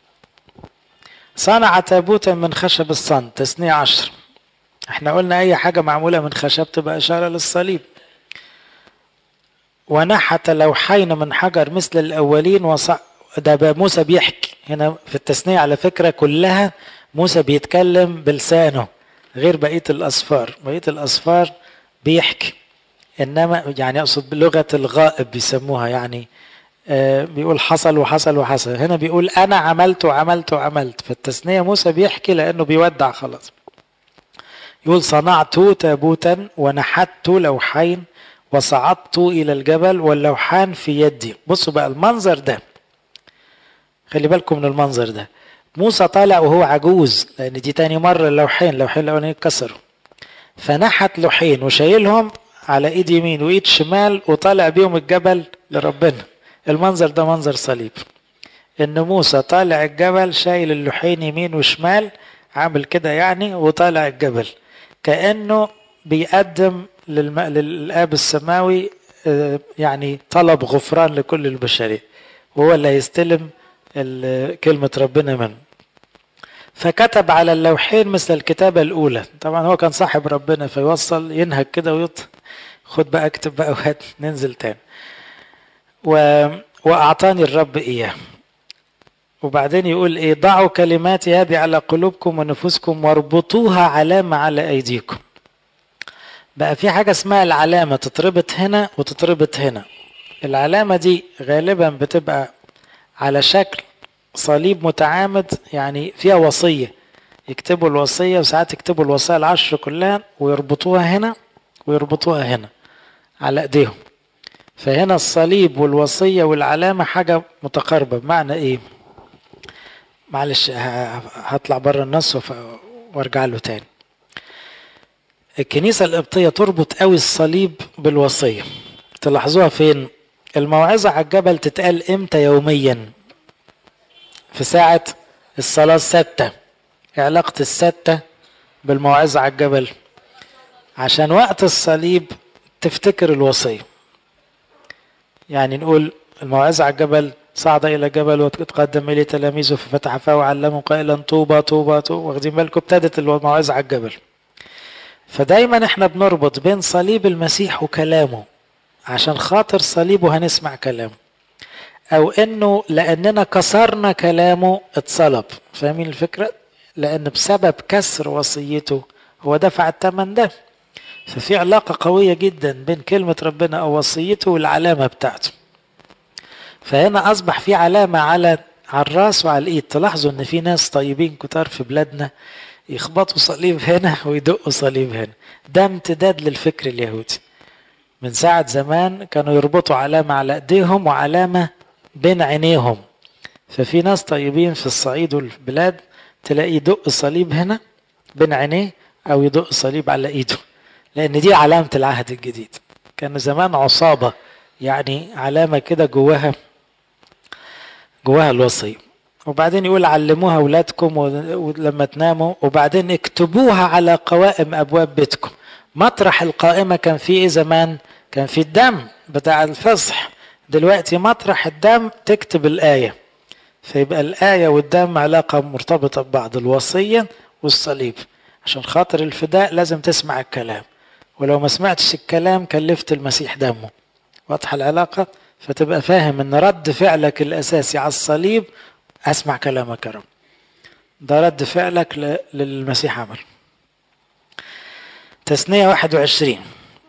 صنع تابوتا من خشب الصند تثنية عشر احنا قلنا اي حاجة معمولة من خشب تبقى اشارة للصليب ونحت لوحين من حجر مثل الاولين وصع ده موسى بيحكي هنا في التثنية على فكرة كلها موسى بيتكلم بلسانه غير بقية الأصفار بقية الأصفار بيحكي إنما يعني أقصد بلغة الغائب بيسموها يعني بيقول حصل وحصل وحصل هنا بيقول انا عملت وعملت وعملت فالتثنيه موسى بيحكي لانه بيودع خلاص يقول صنعت تابوتا ونحت لوحين وصعدت الى الجبل واللوحان في يدي بصوا بقى المنظر ده خلي بالكم من المنظر ده موسى طالع وهو عجوز لان دي تاني مرة اللوحين اللوحين الاولانيين اتكسروا فنحت لوحين وشايلهم على ايد يمين وايد شمال وطالع بيهم الجبل لربنا المنظر ده منظر صليب ان موسى طالع الجبل شايل اللوحين يمين وشمال عامل كده يعني وطالع الجبل كانه بيقدم للم... للاب السماوي يعني طلب غفران لكل البشريه وهو اللي هيستلم كلمه ربنا منه فكتب على اللوحين مثل الكتابه الاولى طبعا هو كان صاحب ربنا فيوصل ينهك كده ويط خد بقى اكتب بقى وهات ننزل تاني و... واعطاني الرب اياه وبعدين يقول ايه ضعوا كلماتي هذه على قلوبكم ونفوسكم واربطوها علامة على ايديكم بقى في حاجة اسمها العلامة تتربط هنا وتتربط هنا العلامة دي غالبا بتبقى على شكل صليب متعامد يعني فيها وصية يكتبوا الوصية وساعات يكتبوا الوصايا العشر كلها ويربطوها هنا ويربطوها هنا على ايديهم فهنا الصليب والوصية والعلامة حاجة متقاربة بمعنى ايه معلش هطلع بره النص وارجع له تاني الكنيسة القبطية تربط قوي الصليب بالوصية تلاحظوها فين الموعظة على الجبل تتقال امتى يوميا في ساعة الصلاة الستة علاقة الستة بالموعظة على الجبل عشان وقت الصليب تفتكر الوصية يعني نقول الموعظة على الجبل صعد إلى جبل وتقدم إليه تلاميذه ففتح فاه وعلمه قائلا طوبى طوبى طوبى واخدين بالكم ابتدت الموعظة على الجبل فدايما احنا بنربط بين صليب المسيح وكلامه عشان خاطر صليبه هنسمع كلامه او انه لاننا كسرنا كلامه اتصلب فاهمين الفكرة لان بسبب كسر وصيته هو دفع الثمن ده ففي علاقة قوية جدا بين كلمة ربنا او وصيته والعلامة بتاعته فهنا اصبح في علامة على على الراس وعلى الايد تلاحظوا ان في ناس طيبين كتار في بلادنا يخبطوا صليب هنا ويدقوا صليب هنا ده امتداد للفكر اليهودي من ساعة زمان كانوا يربطوا علامة على ايديهم وعلامة بين عينيهم ففي ناس طيبين في الصعيد والبلاد تلاقيه يدق صليب هنا بين عينيه او يدق صليب على ايده لان دي علامة العهد الجديد كان زمان عصابة يعني علامة كده جواها جواها الوصية وبعدين يقول علموها أولادكم ولما تناموا وبعدين اكتبوها على قوائم أبواب بيتكم مطرح القائمة كان فيه إيه زمان كان فيه الدم بتاع الفصح دلوقتي مطرح الدم تكتب الآية فيبقى الآية والدم علاقة مرتبطة ببعض الوصية والصليب عشان خاطر الفداء لازم تسمع الكلام ولو ما سمعتش الكلام كلفت المسيح دمه واضحة العلاقة فتبقى فاهم ان رد فعلك الاساسي على الصليب اسمع كلامك يا رب ده رد فعلك للمسيح عمل تثنية 21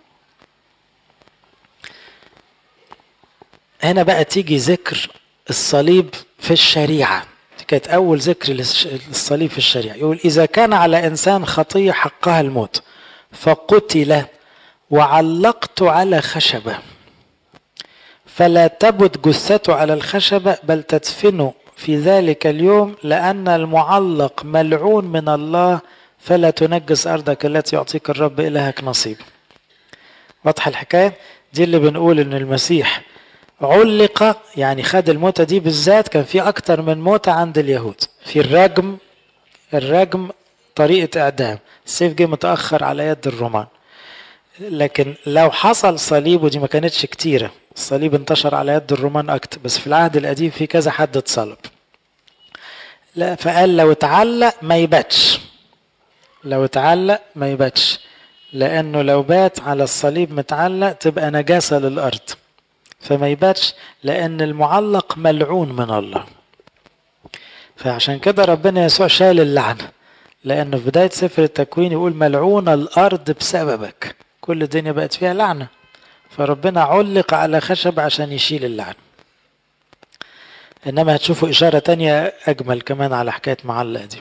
هنا بقى تيجي ذكر الصليب في الشريعة دي كانت أول ذكر للصليب في الشريعة يقول إذا كان على إنسان خطية حقها الموت فقتل وعلقت على خشبه فلا تبت جثته على الخشبة بل تدفنه في ذلك اليوم لأن المعلق ملعون من الله فلا تنجس أرضك التي يعطيك الرب إلهك نصيب واضحة الحكاية دي اللي بنقول إن المسيح علق يعني خد الموتة دي بالذات كان في أكتر من موتة عند اليهود في الرجم الرجم طريقة إعدام السيف جه متأخر على يد الرومان لكن لو حصل صليب ودي ما كانتش كتيرة الصليب انتشر على يد الرومان أكتر بس في العهد القديم في كذا حد اتصلب لا فقال لو اتعلق ما يباتش لو اتعلق ما يباتش لأنه لو بات على الصليب متعلق تبقى نجاسة للأرض فما يباتش لأن المعلق ملعون من الله فعشان كده ربنا يسوع شال اللعنة لأنه في بداية سفر التكوين يقول ملعون الأرض بسببك كل الدنيا بقت فيها لعنة فربنا علق على خشب عشان يشيل اللعنة إنما هتشوفوا إشارة تانية أجمل كمان على حكاية معلق دي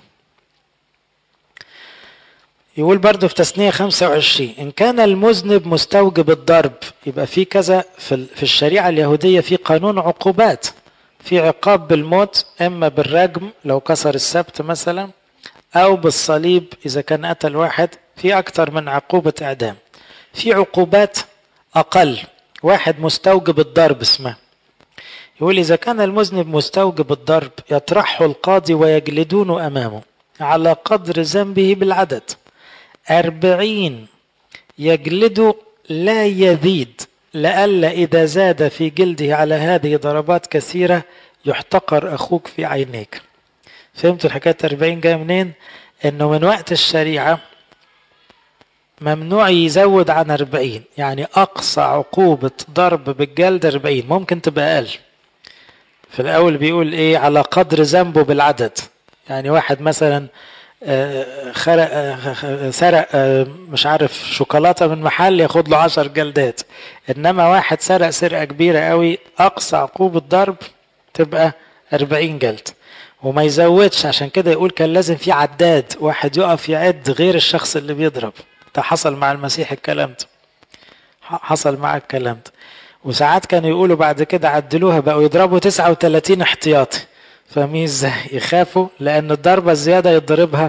يقول برضه في تثنية 25 إن كان المذنب مستوجب الضرب يبقى في كذا في, في الشريعة اليهودية في قانون عقوبات في عقاب بالموت إما بالرجم لو كسر السبت مثلا أو بالصليب إذا كان قتل واحد في أكتر من عقوبة إعدام في عقوبات أقل واحد مستوجب الضرب اسمه يقول إذا كان المذنب مستوجب الضرب يطرحه القاضي ويجلدونه أمامه على قدر ذنبه بالعدد أربعين يجلد لا يزيد لئلا إذا زاد في جلده على هذه ضربات كثيرة يحتقر أخوك في عينيك فهمتوا الحكاية 40 جاية منين؟ إنه من وقت الشريعة ممنوع يزود عن 40 يعني أقصى عقوبة ضرب بالجلد 40 ممكن تبقى أقل في الأول بيقول إيه على قدر ذنبه بالعدد يعني واحد مثلا خرق سرق مش عارف شوكولاته من محل ياخد له 10 جلدات انما واحد سرق سرقه كبيره قوي اقصى عقوبه ضرب تبقى 40 جلد وما يزودش عشان كده يقول كان لازم في عداد واحد يقف يعد غير الشخص اللي بيضرب ده حصل مع المسيح الكلام ده حصل مع الكلام ده وساعات كانوا يقولوا بعد كده عدلوها بقوا يضربوا 39 احتياطي فاهمين ازاي يخافوا لان الضربه الزياده يضربها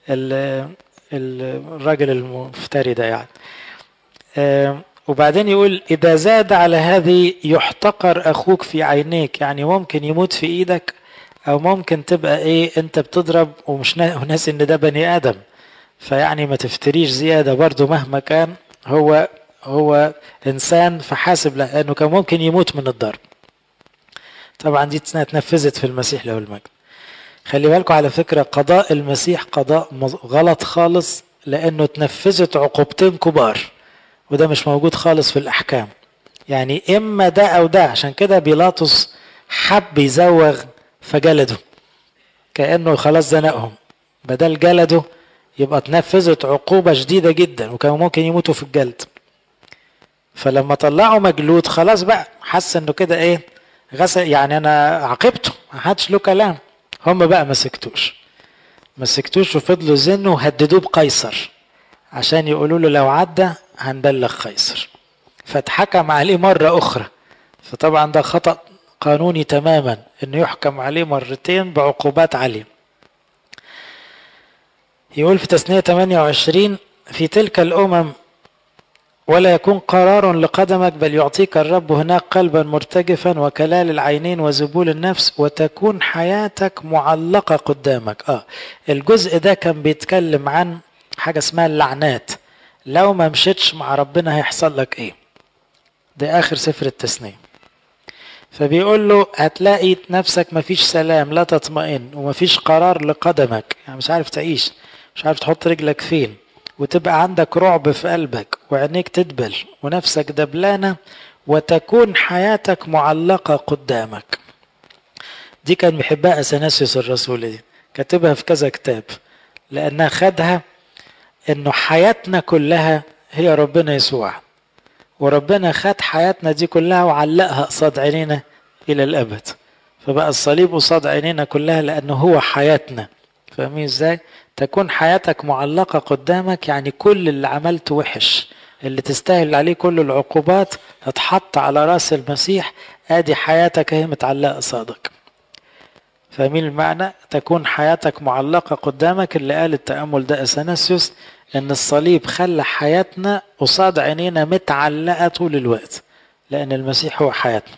الراجل المفتري ده يعني وبعدين يقول اذا زاد على هذه يحتقر اخوك في عينيك يعني ممكن يموت في ايدك او ممكن تبقى ايه انت بتضرب ومش ناسي ان ده بني ادم فيعني ما تفتريش زياده برضه مهما كان هو هو انسان فحاسب لانه كان ممكن يموت من الضرب طبعا دي اتنفذت في المسيح له المجد خلي بالكم على فكرة قضاء المسيح قضاء غلط خالص لأنه اتنفذت عقوبتين كبار وده مش موجود خالص في الأحكام يعني إما ده أو ده عشان كده بيلاطس حب يزوغ فجلده كأنه خلاص زنقهم بدل جلده يبقى اتنفذت عقوبة شديدة جدا وكانوا ممكن يموتوا في الجلد فلما طلعوا مجلود خلاص بقى حس انه كده ايه غسل يعني انا عاقبته ما حدش له كلام هم بقى ما سكتوش ما سكتوش وفضلوا زنوا وهددوه بقيصر عشان يقولوا له لو عدى هنبلغ قيصر فاتحكم عليه مرة أخرى فطبعا ده خطأ قانوني تماما انه يحكم عليه مرتين بعقوبات عليه يقول في تثنية 28 في تلك الأمم ولا يكون قرار لقدمك بل يعطيك الرب هناك قلبا مرتجفا وكلال العينين وزبول النفس وتكون حياتك معلقة قدامك اه الجزء ده كان بيتكلم عن حاجة اسمها اللعنات لو ما مشيتش مع ربنا هيحصل لك ايه ده اخر سفر التثنية فبيقول له هتلاقي نفسك مفيش سلام لا تطمئن ومفيش قرار لقدمك يعني مش عارف تعيش مش عارف تحط رجلك فين وتبقى عندك رعب في قلبك وعينيك تدبل ونفسك دبلانة وتكون حياتك معلقة قدامك دي كان بيحبها أثناسيوس الرسول دي كاتبها في كذا كتاب لأنها خدها إنه حياتنا كلها هي ربنا يسوع وربنا خد حياتنا دي كلها وعلقها قصاد عينينا إلى الأبد فبقى الصليب قصاد عينينا كلها لأنه هو حياتنا فاهمين ازاي؟ تكون حياتك معلقة قدامك يعني كل اللي عملته وحش اللي تستاهل عليه كل العقوبات هتحط على راس المسيح ادي حياتك هي متعلقة قصادك فاهمين المعنى تكون حياتك معلقة قدامك اللي قال التأمل ده أثناسيوس ان الصليب خلى حياتنا قصاد عينينا متعلقة طول الوقت لأن المسيح هو حياتنا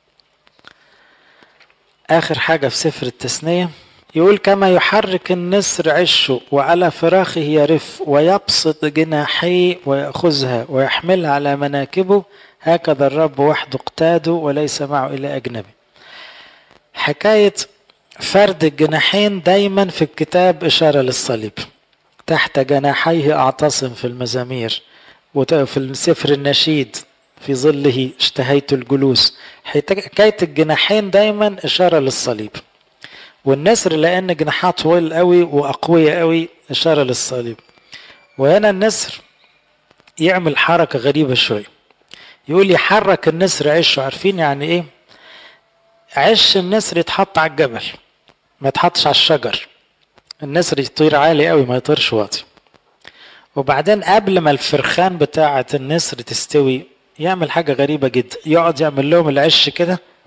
آخر حاجة في سفر التثنية يقول كما يحرك النسر عشه وعلى فراخه يرف ويبسط جناحيه ويأخذها ويحملها على مناكبه هكذا الرب وحده اقتاده وليس معه إلا أجنبي حكاية فرد الجناحين دايما في الكتاب إشارة للصليب تحت جناحيه أعتصم في المزامير وفي السفر النشيد في ظله اشتهيت الجلوس حكاية الجناحين دايما إشارة للصليب والنسر لأن جناحات طويل قوي وأقوية قوي إشارة للصليب وهنا النسر يعمل حركة غريبة شوية يقول يحرك النسر عشه عارفين يعني ايه عش النسر يتحط على الجبل ما يتحطش على الشجر النسر يطير عالي قوي ما يطيرش واطي وبعدين قبل ما الفرخان بتاعة النسر تستوي يعمل حاجة غريبة جدا يقعد يعمل لهم العش كده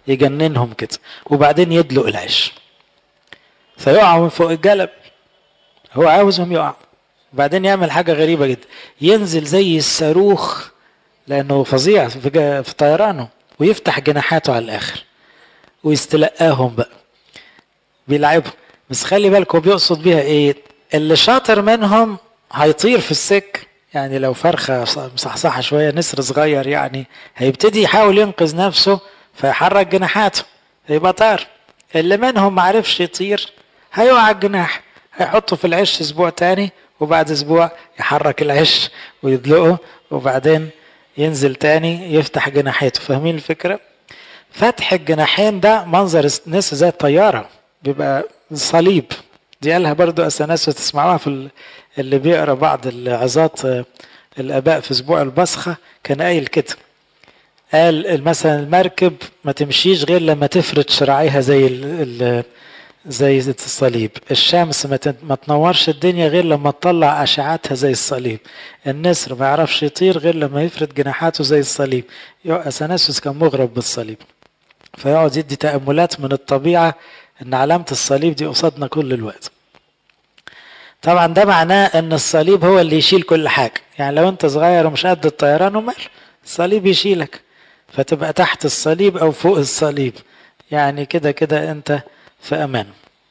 يجننهم كده وبعدين يدلق العش فيقعوا من فوق الجلب هو عاوزهم يقعوا وبعدين يعمل حاجة غريبة جدا ينزل زي الصاروخ لأنه فظيع في, في طيرانه ويفتح جناحاته على الآخر ويستلقاهم بقى بيلعبهم بس خلي بالك هو بيقصد بيها ايه اللي شاطر منهم هيطير في السك يعني لو فرخة مصحصحة شوية نسر صغير يعني هيبتدي يحاول ينقذ نفسه فيحرك جناحاته يبقى طار اللي منهم معرفش يطير هيقع الجناح هيحطه في العش اسبوع تاني وبعد اسبوع يحرك العش ويدلقه وبعدين ينزل تاني يفتح جناحاته فاهمين الفكرة فتح الجناحين ده منظر نسر زي الطيارة بيبقى صليب دي قالها برضو أثناس تسمعوها في اللي بيقرا بعض العظات الآباء في أسبوع البصخة كان قايل كده قال مثلا المركب ما تمشيش غير لما تفرد شراعيها زي ال ال زي الصليب الشمس ما تنورش الدنيا غير لما تطلع أشعتها زي الصليب النسر ما يعرفش يطير غير لما يفرد جناحاته زي الصليب أثناسوس كان مغرب بالصليب فيقعد يدي تأملات من الطبيعة ان علامة الصليب دي قصادنا كل الوقت طبعا ده معناه ان الصليب هو اللي يشيل كل حاجة يعني لو انت صغير ومش قد الطيران ومال الصليب يشيلك فتبقى تحت الصليب او فوق الصليب يعني كده كده انت في امان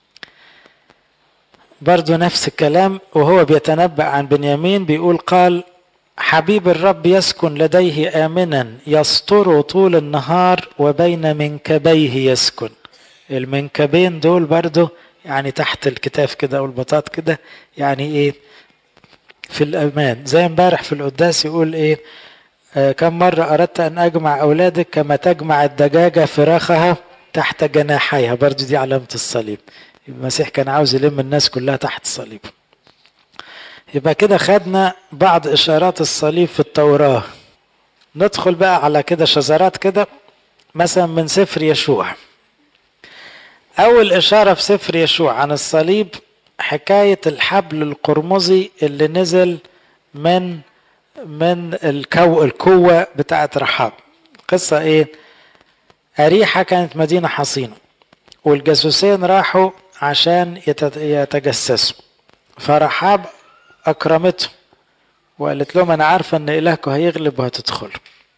برضو نفس الكلام وهو بيتنبأ عن بنيامين بيقول قال حبيب الرب يسكن لديه آمنا يستر طول النهار وبين منكبيه يسكن المنكبين دول برضو يعني تحت الكتاف كده والبطاط كده يعني ايه في الامان زي امبارح في القداس يقول ايه آه كم مرة أردت أن أجمع أولادك كما تجمع الدجاجة فراخها تحت جناحيها برضو دي علامة الصليب المسيح كان عاوز يلم الناس كلها تحت الصليب يبقى كده خدنا بعض إشارات الصليب في التوراة ندخل بقى على كده شذرات كده مثلا من سفر يشوع أول إشارة في سفر يشوع عن الصليب حكاية الحبل القرمزي اللي نزل من من الكو القوة بتاعت رحاب قصة إيه؟ أريحة كانت مدينة حصينة والجاسوسين راحوا عشان يتجسسوا فرحاب أكرمتهم وقالت لهم أنا عارفة إن إلهكم هيغلب وهتدخلوا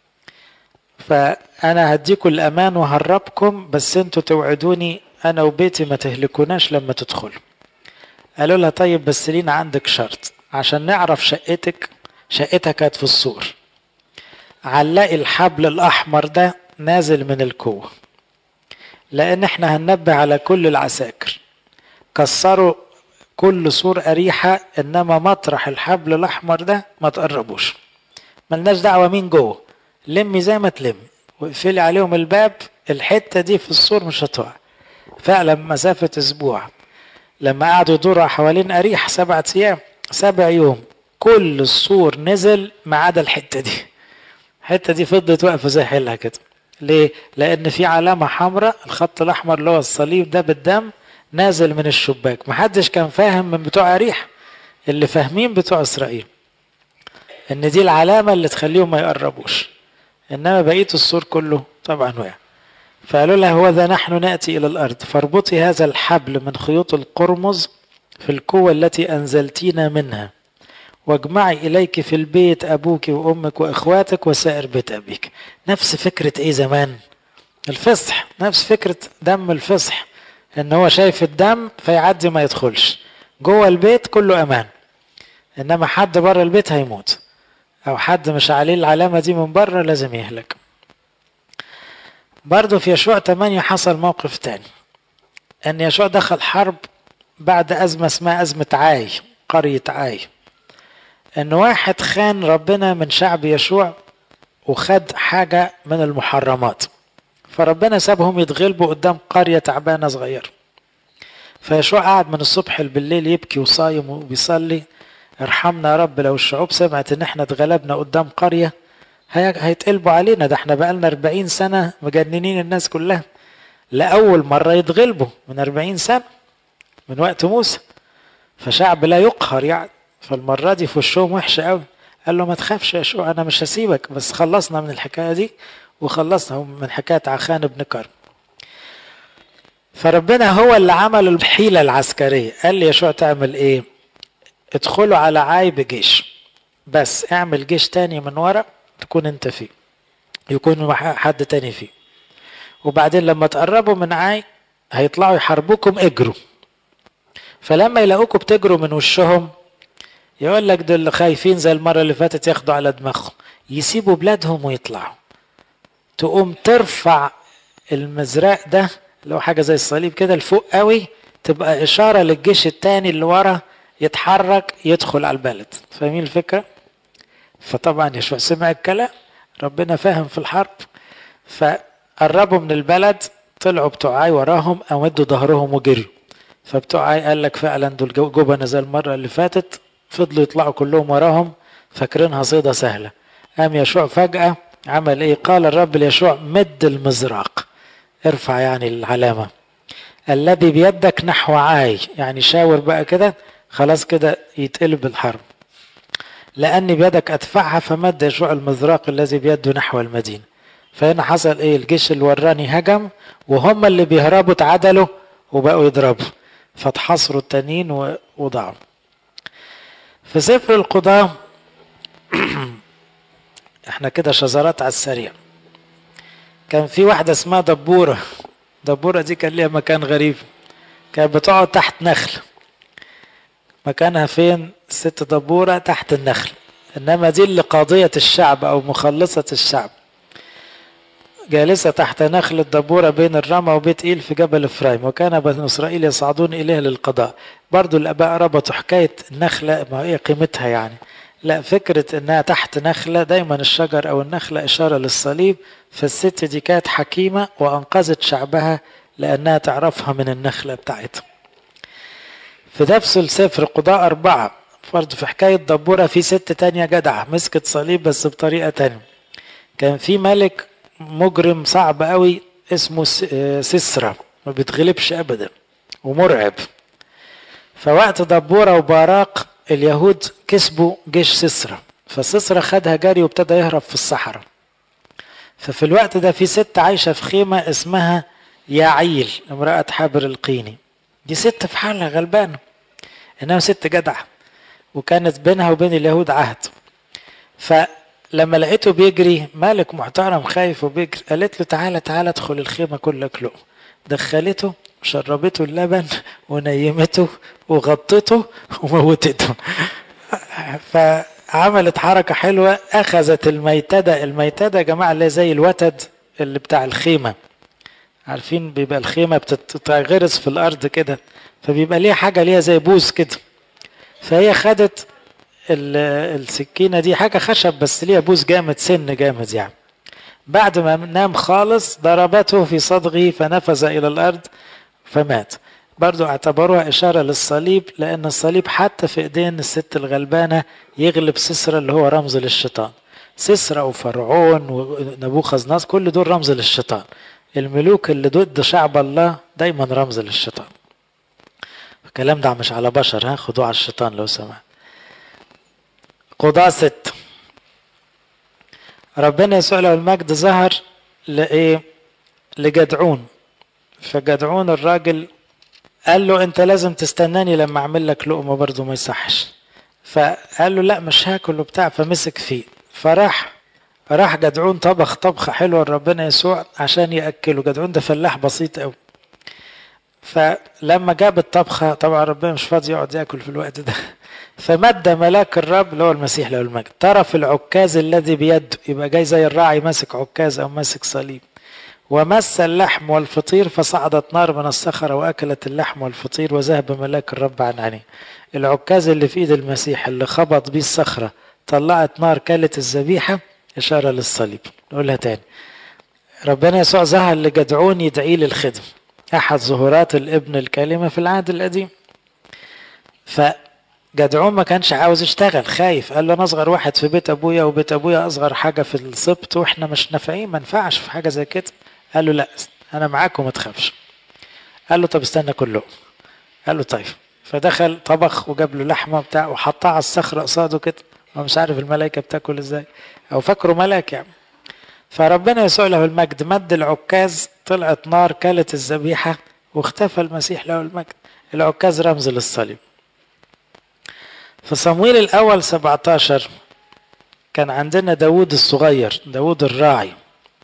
فأنا هديكم الأمان وهربكم بس أنتوا توعدوني انا وبيتي ما تهلكوناش لما تدخلوا قالوا لها طيب بس لينا عندك شرط عشان نعرف شقتك شقتها كانت في السور علقي الحبل الاحمر ده نازل من الكوة لان احنا هننبه على كل العساكر كسروا كل سور أريحة إنما مطرح الحبل الأحمر ده ما تقربوش ملناش دعوة مين جوه لمي زي ما تلمي واقفلي عليهم الباب الحتة دي في السور مش هتقع فعلا مسافة أسبوع لما قعدوا يدوروا حوالين أريح سبعة أيام سبع يوم كل السور نزل ما عدا الحتة دي الحتة دي فضلت واقفة زي حيلها كده ليه؟ لأن في علامة حمراء الخط الأحمر اللي هو الصليب ده بالدم نازل من الشباك محدش كان فاهم من بتوع أريح اللي فاهمين بتوع إسرائيل إن دي العلامة اللي تخليهم ما يقربوش إنما بقية السور كله طبعا وقع فقالوا لها هو ذا نحن نأتي إلى الأرض فاربطي هذا الحبل من خيوط القرمز في القوة التي أنزلتينا منها واجمعي إليك في البيت أبوك وأمك وإخواتك وسائر بيت أبيك نفس فكرة إيه زمان الفصح نفس فكرة دم الفصح إن هو شايف الدم فيعدي ما يدخلش جوه البيت كله أمان إنما حد بره البيت هيموت أو حد مش عليه العلامة دي من بره لازم يهلك برضه في يشوع 8 حصل موقف تاني ان يشوع دخل حرب بعد ازمه اسمها ازمه عاي قريه عاي ان واحد خان ربنا من شعب يشوع وخد حاجه من المحرمات فربنا سابهم يتغلبوا قدام قريه تعبانه صغيره فيشوع قعد من الصبح بالليل يبكي وصايم وبيصلي ارحمنا يا رب لو الشعوب سمعت ان احنا اتغلبنا قدام قريه هيتقلبوا علينا ده احنا بقالنا 40 سنة مجننين الناس كلها لأول مرة يتغلبوا من 40 سنة من وقت موسى فشعب لا يقهر يعني فالمرة دي في وشهم وحشة قوي قال له ما تخافش يا شو أنا مش هسيبك بس خلصنا من الحكاية دي وخلصنا من حكاية عخان بن كرم فربنا هو اللي عمل الحيلة العسكرية قال لي يشوع تعمل ايه ادخلوا على عاي بجيش بس اعمل جيش تاني من ورا تكون انت فيه يكون حد تاني فيه وبعدين لما تقربوا من عاي هيطلعوا يحاربوكم اجروا فلما يلاقوكم بتجروا من وشهم يقول لك دول خايفين زي المرة اللي فاتت ياخدوا على دماغهم يسيبوا بلادهم ويطلعوا تقوم ترفع المزراق ده اللي هو حاجة زي الصليب كده لفوق قوي تبقى إشارة للجيش التاني اللي ورا يتحرك يدخل على البلد فاهمين الفكرة؟ فطبعا يشوع سمع الكلام ربنا فاهم في الحرب فقربوا من البلد طلعوا بتوع عاي وراهم أمدوا ظهرهم وجريوا فبتوع عاي قال لك فعلا دول جبنة زي المرة اللي فاتت فضلوا يطلعوا كلهم وراهم فاكرينها صيدة سهلة قام يشوع فجأة عمل ايه قال الرب ليشوع مد المزراق ارفع يعني العلامة الذي بيدك نحو عاي يعني شاور بقى كده خلاص كده يتقلب الحرب لأني بيدك أدفعها فمد يشوع المزراق الذي بيده نحو المدينة فهنا حصل ايه الجيش اللي وراني هجم وهم اللي بيهربوا اتعدلوا وبقوا يضربوا فاتحصروا التانيين وضعوا في سفر القضاة احنا كده شذرات على السريع كان في واحدة اسمها دبورة دبورة دي كان ليها مكان غريب كانت بتقعد تحت نخل مكانها فين الست دبورة تحت النخل انما دي اللي قاضية الشعب او مخلصة الشعب جالسة تحت نخل الدبورة بين الرمى وبيت إيل في جبل إفرايم وكان بنو إسرائيل يصعدون إليه للقضاء برضو الآباء ربطوا حكاية النخلة ما هي قيمتها يعني لا فكرة إنها تحت نخلة دايما الشجر أو النخلة إشارة للصليب فالست دي كانت حكيمة وأنقذت شعبها لأنها تعرفها من النخلة بتاعتها في نفس السفر قضاء أربعة برضه في حكاية دبورة في ست تانية جدعة مسكت صليب بس بطريقة تانية كان في ملك مجرم صعب قوي اسمه سسرة ما بيتغلبش ابدا ومرعب فوقت دبورة وباراق اليهود كسبوا جيش سسرة فسسرة خدها جري وابتدى يهرب في الصحراء ففي الوقت ده في ست عايشة في خيمة اسمها يعيل امرأة حابر القيني دي ست في حالها غلبانة انها ست جدعة وكانت بينها وبين اليهود عهد ف لما لقيته بيجري مالك محترم خايف وبيجري قالت له تعالى تعالى ادخل الخيمة كلك لقمة دخلته شربته اللبن ونيمته وغطته وموتته فعملت حركة حلوة أخذت الميتدة الميتدة يا جماعة اللي زي الوتد اللي بتاع الخيمة عارفين بيبقى الخيمة بتتغرس في الأرض كده فبيبقى ليها حاجة ليها زي بوز كده فهي خدت السكينه دي حاجه خشب بس ليها بوز جامد سن جامد يعني بعد ما نام خالص ضربته في صدغه فنفذ الى الارض فمات برضو اعتبروها اشاره للصليب لان الصليب حتى في ايدين الست الغلبانه يغلب سسرة اللي هو رمز للشيطان سسرة وفرعون ونبوخذ نصر كل دول رمز للشيطان الملوك اللي ضد شعب الله دايما رمز للشيطان الكلام ده مش على بشر ها خدوه على الشيطان لو سمحت قضاة ست ربنا يسوع له المجد ظهر لإيه؟ لجدعون فجدعون الراجل قال له انت لازم تستناني لما اعمل لك لقمه برضه ما يصحش فقال له لا مش هاكل وبتاع فمسك فيه فراح راح جدعون طبخ طبخه حلوه لربنا يسوع عشان ياكله جدعون ده فلاح بسيط قوي فلما جاب الطبخه طبعا ربنا مش فاضي يقعد ياكل في الوقت ده فمد ملاك الرب اللي هو المسيح له المجد طرف العكاز الذي بيده يبقى جاي زي الراعي ماسك عكاز او ماسك صليب ومس اللحم والفطير فصعدت نار من الصخرة وأكلت اللحم والفطير وذهب ملاك الرب عن عينيه العكاز اللي في إيد المسيح اللي خبط بيه الصخرة طلعت نار كلت الذبيحة إشارة للصليب نقولها تاني ربنا يسوع ظهر لجدعون يدعي للخدم أحد ظهورات الابن الكلمة في العهد القديم فجدعون ما كانش عاوز يشتغل خايف قال له أنا أصغر واحد في بيت أبويا وبيت أبويا أصغر حاجة في السبط وإحنا مش نافعين ما ينفعش في حاجة زي كده قال له لا أنا معاك وما تخافش قال له طب استنى كله قال له طيب فدخل طبخ وجاب له لحمه بتاع وحطها على الصخره قصاده كده هو مش عارف الملائكه بتاكل ازاي او فاكره ملاك يعني فربنا يسوع له المجد مد العكاز طلعت نار كلت الذبيحه واختفى المسيح له المجد العكاز رمز للصليب في صمويل الأول 17 كان عندنا داود الصغير داود الراعي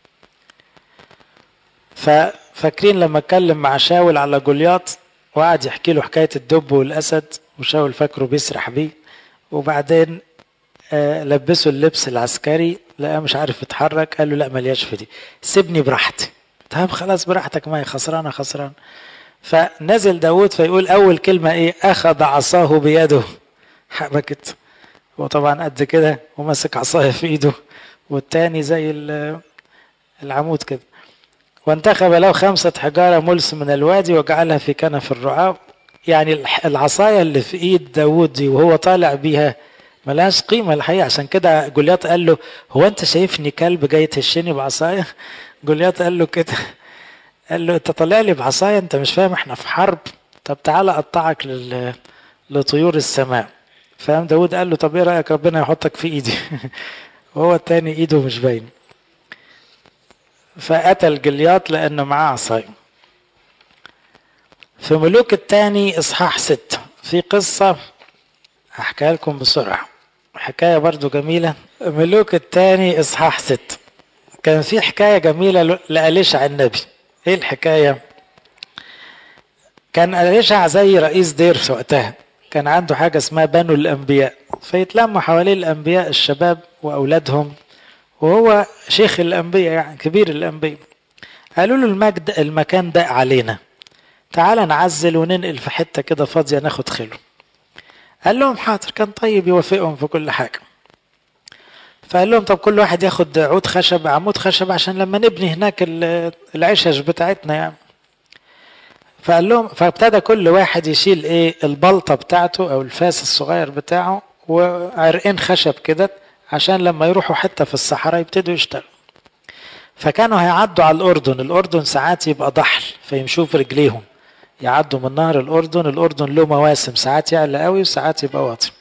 ففاكرين لما اتكلم مع شاول على جولياط وقعد يحكي له حكاية الدب والأسد وشاول فاكره بيسرح بيه وبعدين آه لبسه اللبس العسكري لقى مش عارف يتحرك قال له لا ملياش في دي سيبني براحتي طب خلاص براحتك ما هي خسرانة خسران فنزل داود فيقول أول كلمة إيه أخذ عصاه بيده حبكت هو طبعا قد كده وماسك عصاية في إيده والتاني زي العمود كده وانتخب له خمسة حجارة ملس من الوادي وجعلها في كنف الرعاة يعني العصاية اللي في ايد داود دي وهو طالع بيها ملهاش قيمة الحقيقة عشان كده جولياط قال له هو انت شايفني كلب جاي تهشني بعصاية جولياط قال له كده قال له انت طالع لي بعصاية انت مش فاهم احنا في حرب طب تعالى اقطعك لل... لطيور السماء فاهم داود قال له طب ايه رأيك ربنا يحطك في ايدي وهو التاني ايده مش باين فقتل جلياط لأنه معاه عصاية في ملوك الثاني إصحاح ستة في قصة أحكيها لكم بسرعة حكاية برضو جميلة ملوك الثاني إصحاح ستة كان في حكاية جميلة لأليشع النبي إيه الحكاية؟ كان أليشع زي رئيس دير في وقتها كان عنده حاجة اسمها بنو الأنبياء فيتلموا حوالين الأنبياء الشباب وأولادهم وهو شيخ الأنبياء يعني كبير الأنبياء قالوا له المجد المكان ده علينا تعال نعزل وننقل في حتة كده فاضية ناخد خلو قال لهم حاضر كان طيب يوافقهم في كل حاجة فقال لهم طب كل واحد ياخد عود خشب عمود خشب عشان لما نبني هناك العشش بتاعتنا يعني فقال لهم فابتدى كل واحد يشيل ايه البلطة بتاعته او الفاس الصغير بتاعه وعرقين خشب كده عشان لما يروحوا حتة في الصحراء يبتدوا يشتغلوا فكانوا هيعدوا على الأردن الأردن ساعات يبقى ضحل فيمشوا في رجليهم يعدوا من نهر الأردن الأردن له مواسم ساعات يعلى قوي وساعات يبقى واطي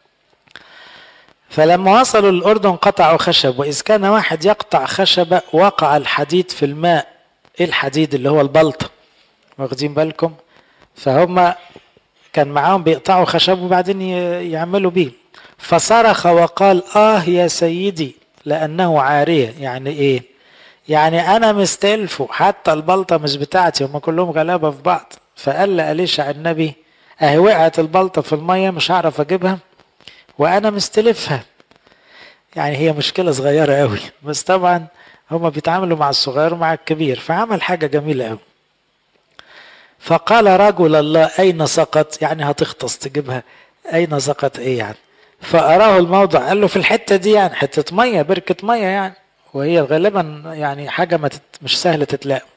فلما وصلوا الأردن قطعوا خشب وإذ كان واحد يقطع خشبة وقع الحديد في الماء إيه الحديد اللي هو البلطة واخدين بالكم فهم كان معاهم بيقطعوا خشب وبعدين يعملوا بيه فصرخ وقال آه يا سيدي لأنه عارية يعني إيه يعني أنا مستلفه حتى البلطة مش بتاعتي هم كلهم غلابة في بعض فقال لأليشع النبي أهي وقعت البلطة في المية مش هعرف أجيبها وأنا مستلفها يعني هي مشكلة صغيرة قوي بس طبعا هما بيتعاملوا مع الصغير ومع الكبير فعمل حاجة جميلة قوي فقال رجل الله أين سقط يعني هتغطس تجيبها أين سقط إيه يعني فأراه الموضع قال له في الحتة دي يعني حتة مية بركة مية يعني وهي غالبا يعني حاجة ما تت مش سهلة تتلاقى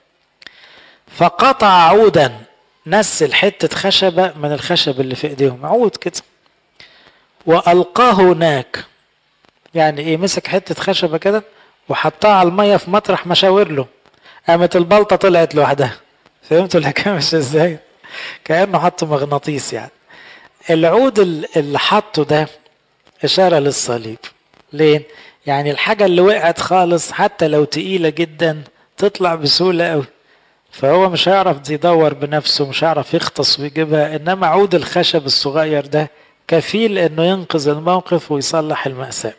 فقطع عودا نسل حتة خشبة من الخشب اللي في ايديهم عود كده وألقاه هناك يعني ايه مسك حتة خشبة كده وحطها على المية في مطرح مشاور له قامت البلطة طلعت لوحدها فهمتوا الحكاية مش ازاي كأنه حط مغناطيس يعني العود اللي حطه ده إشارة للصليب ليه؟ يعني الحاجة اللي وقعت خالص حتى لو تقيلة جدا تطلع بسهولة قوي فهو مش هيعرف يدور بنفسه مش هيعرف يغطس ويجيبها انما عود الخشب الصغير ده كفيل انه ينقذ الموقف ويصلح المأساة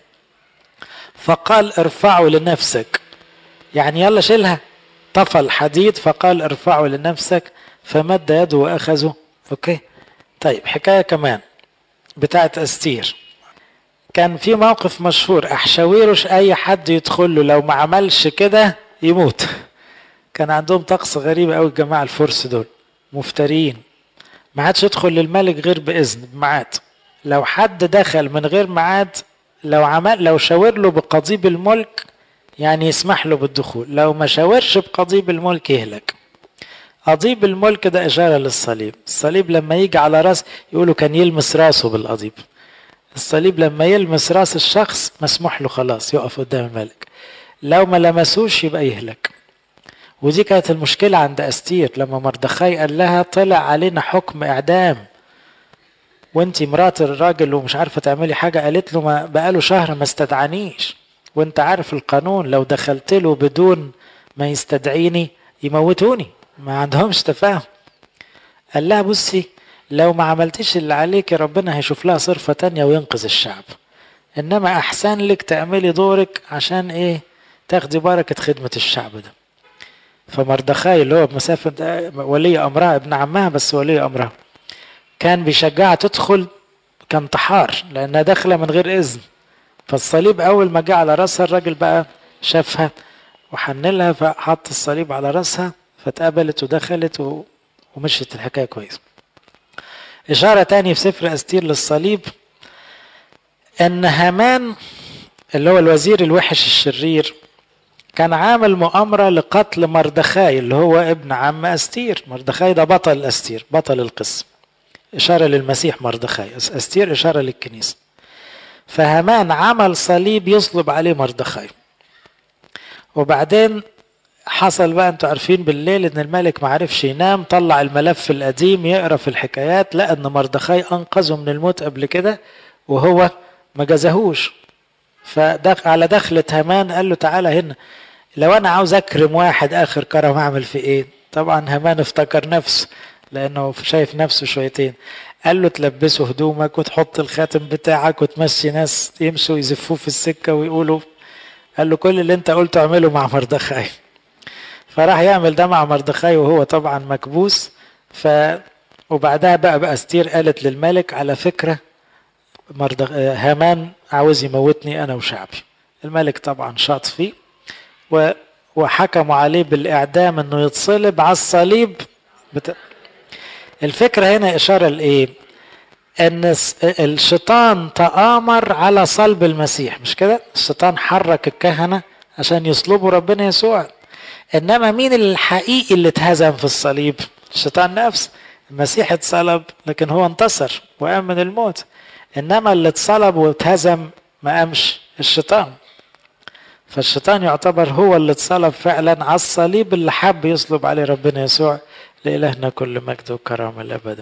فقال ارفعه لنفسك يعني يلا شيلها طفى الحديد فقال ارفعه لنفسك فمد يده واخذه اوكي طيب حكاية كمان بتاعت استير كان في موقف مشهور احشاويرش اي حد يدخل له لو ما عملش كده يموت كان عندهم طقس غريب قوي الجماعه الفرس دول مفترين ما حدش يدخل للملك غير باذن بميعاد لو حد دخل من غير ميعاد لو عمل لو شاور له بقضيب الملك يعني يسمح له بالدخول لو ما شاورش بقضيب الملك يهلك قضيب الملك ده إشارة للصليب الصليب لما يجي على راس يقولوا كان يلمس راسه بالقضيب الصليب لما يلمس راس الشخص مسموح له خلاص يقف قدام الملك لو ما لمسوش يبقى يهلك ودي كانت المشكلة عند أستير لما مردخاي قال لها طلع علينا حكم إعدام وانت مرات الراجل ومش عارفة تعملي حاجة قالت له ما بقاله شهر ما استدعانيش وانت عارف القانون لو دخلت له بدون ما يستدعيني يموتوني ما عندهمش تفاهم قال لها بصي لو ما عملتيش اللي عليك ربنا هيشوف لها صرفة تانية وينقذ الشعب انما احسن لك تعملي دورك عشان ايه تاخدي بركة خدمة الشعب ده فمردخاي اللي هو بمسافة ولي امرها ابن عمها بس ولي امرها كان بيشجعها تدخل كانتحار لانها داخلة من غير اذن فالصليب اول ما جه على راسها الراجل بقى شافها وحنلها فحط الصليب على راسها فاتقبلت ودخلت و... ومشيت الحكاية كويس إشارة تاني في سفر أستير للصليب أن هامان اللي هو الوزير الوحش الشرير كان عامل مؤامرة لقتل مردخاي اللي هو ابن عم أستير مردخاي ده بطل أستير بطل القصة إشارة للمسيح مردخاي أستير إشارة للكنيسة فهامان عمل صليب يصلب عليه مردخاي وبعدين حصل بقى انتوا عارفين بالليل ان الملك ما عرفش ينام طلع الملف القديم يقرا في الحكايات لقى ان مردخاي انقذه من الموت قبل كده وهو ما جازهوش فدخ على دخلة هامان قال له تعالى هنا لو انا عاوز اكرم واحد اخر كرم اعمل في ايه طبعا هامان افتكر نفسه لانه شايف نفسه شويتين قال له تلبسه هدومك وتحط الخاتم بتاعك وتمشي ناس يمشوا يزفوه في السكة ويقولوا قال له كل اللي انت قلته اعمله مع مردخاي فراح يعمل ده مع مردخاي وهو طبعا مكبوس ف وبعدها بقى بقى استير قالت للملك على فكرة مردخ... هامان عاوز يموتني انا وشعبي الملك طبعا شاط فيه و... وحكموا عليه بالاعدام انه يتصلب على الصليب بت... الفكرة هنا اشارة لايه ان الشيطان تآمر على صلب المسيح مش كده الشيطان حرك الكهنة عشان يصلبوا ربنا يسوع انما مين الحقيقي اللي اتهزم في الصليب الشيطان نفسه المسيح اتصلب لكن هو انتصر وقام من الموت انما اللي اتصلب واتهزم ما قامش الشيطان فالشيطان يعتبر هو اللي اتصلب فعلا على الصليب اللي حب يصلب عليه ربنا يسوع لإلهنا كل مجد وكرامة الأبد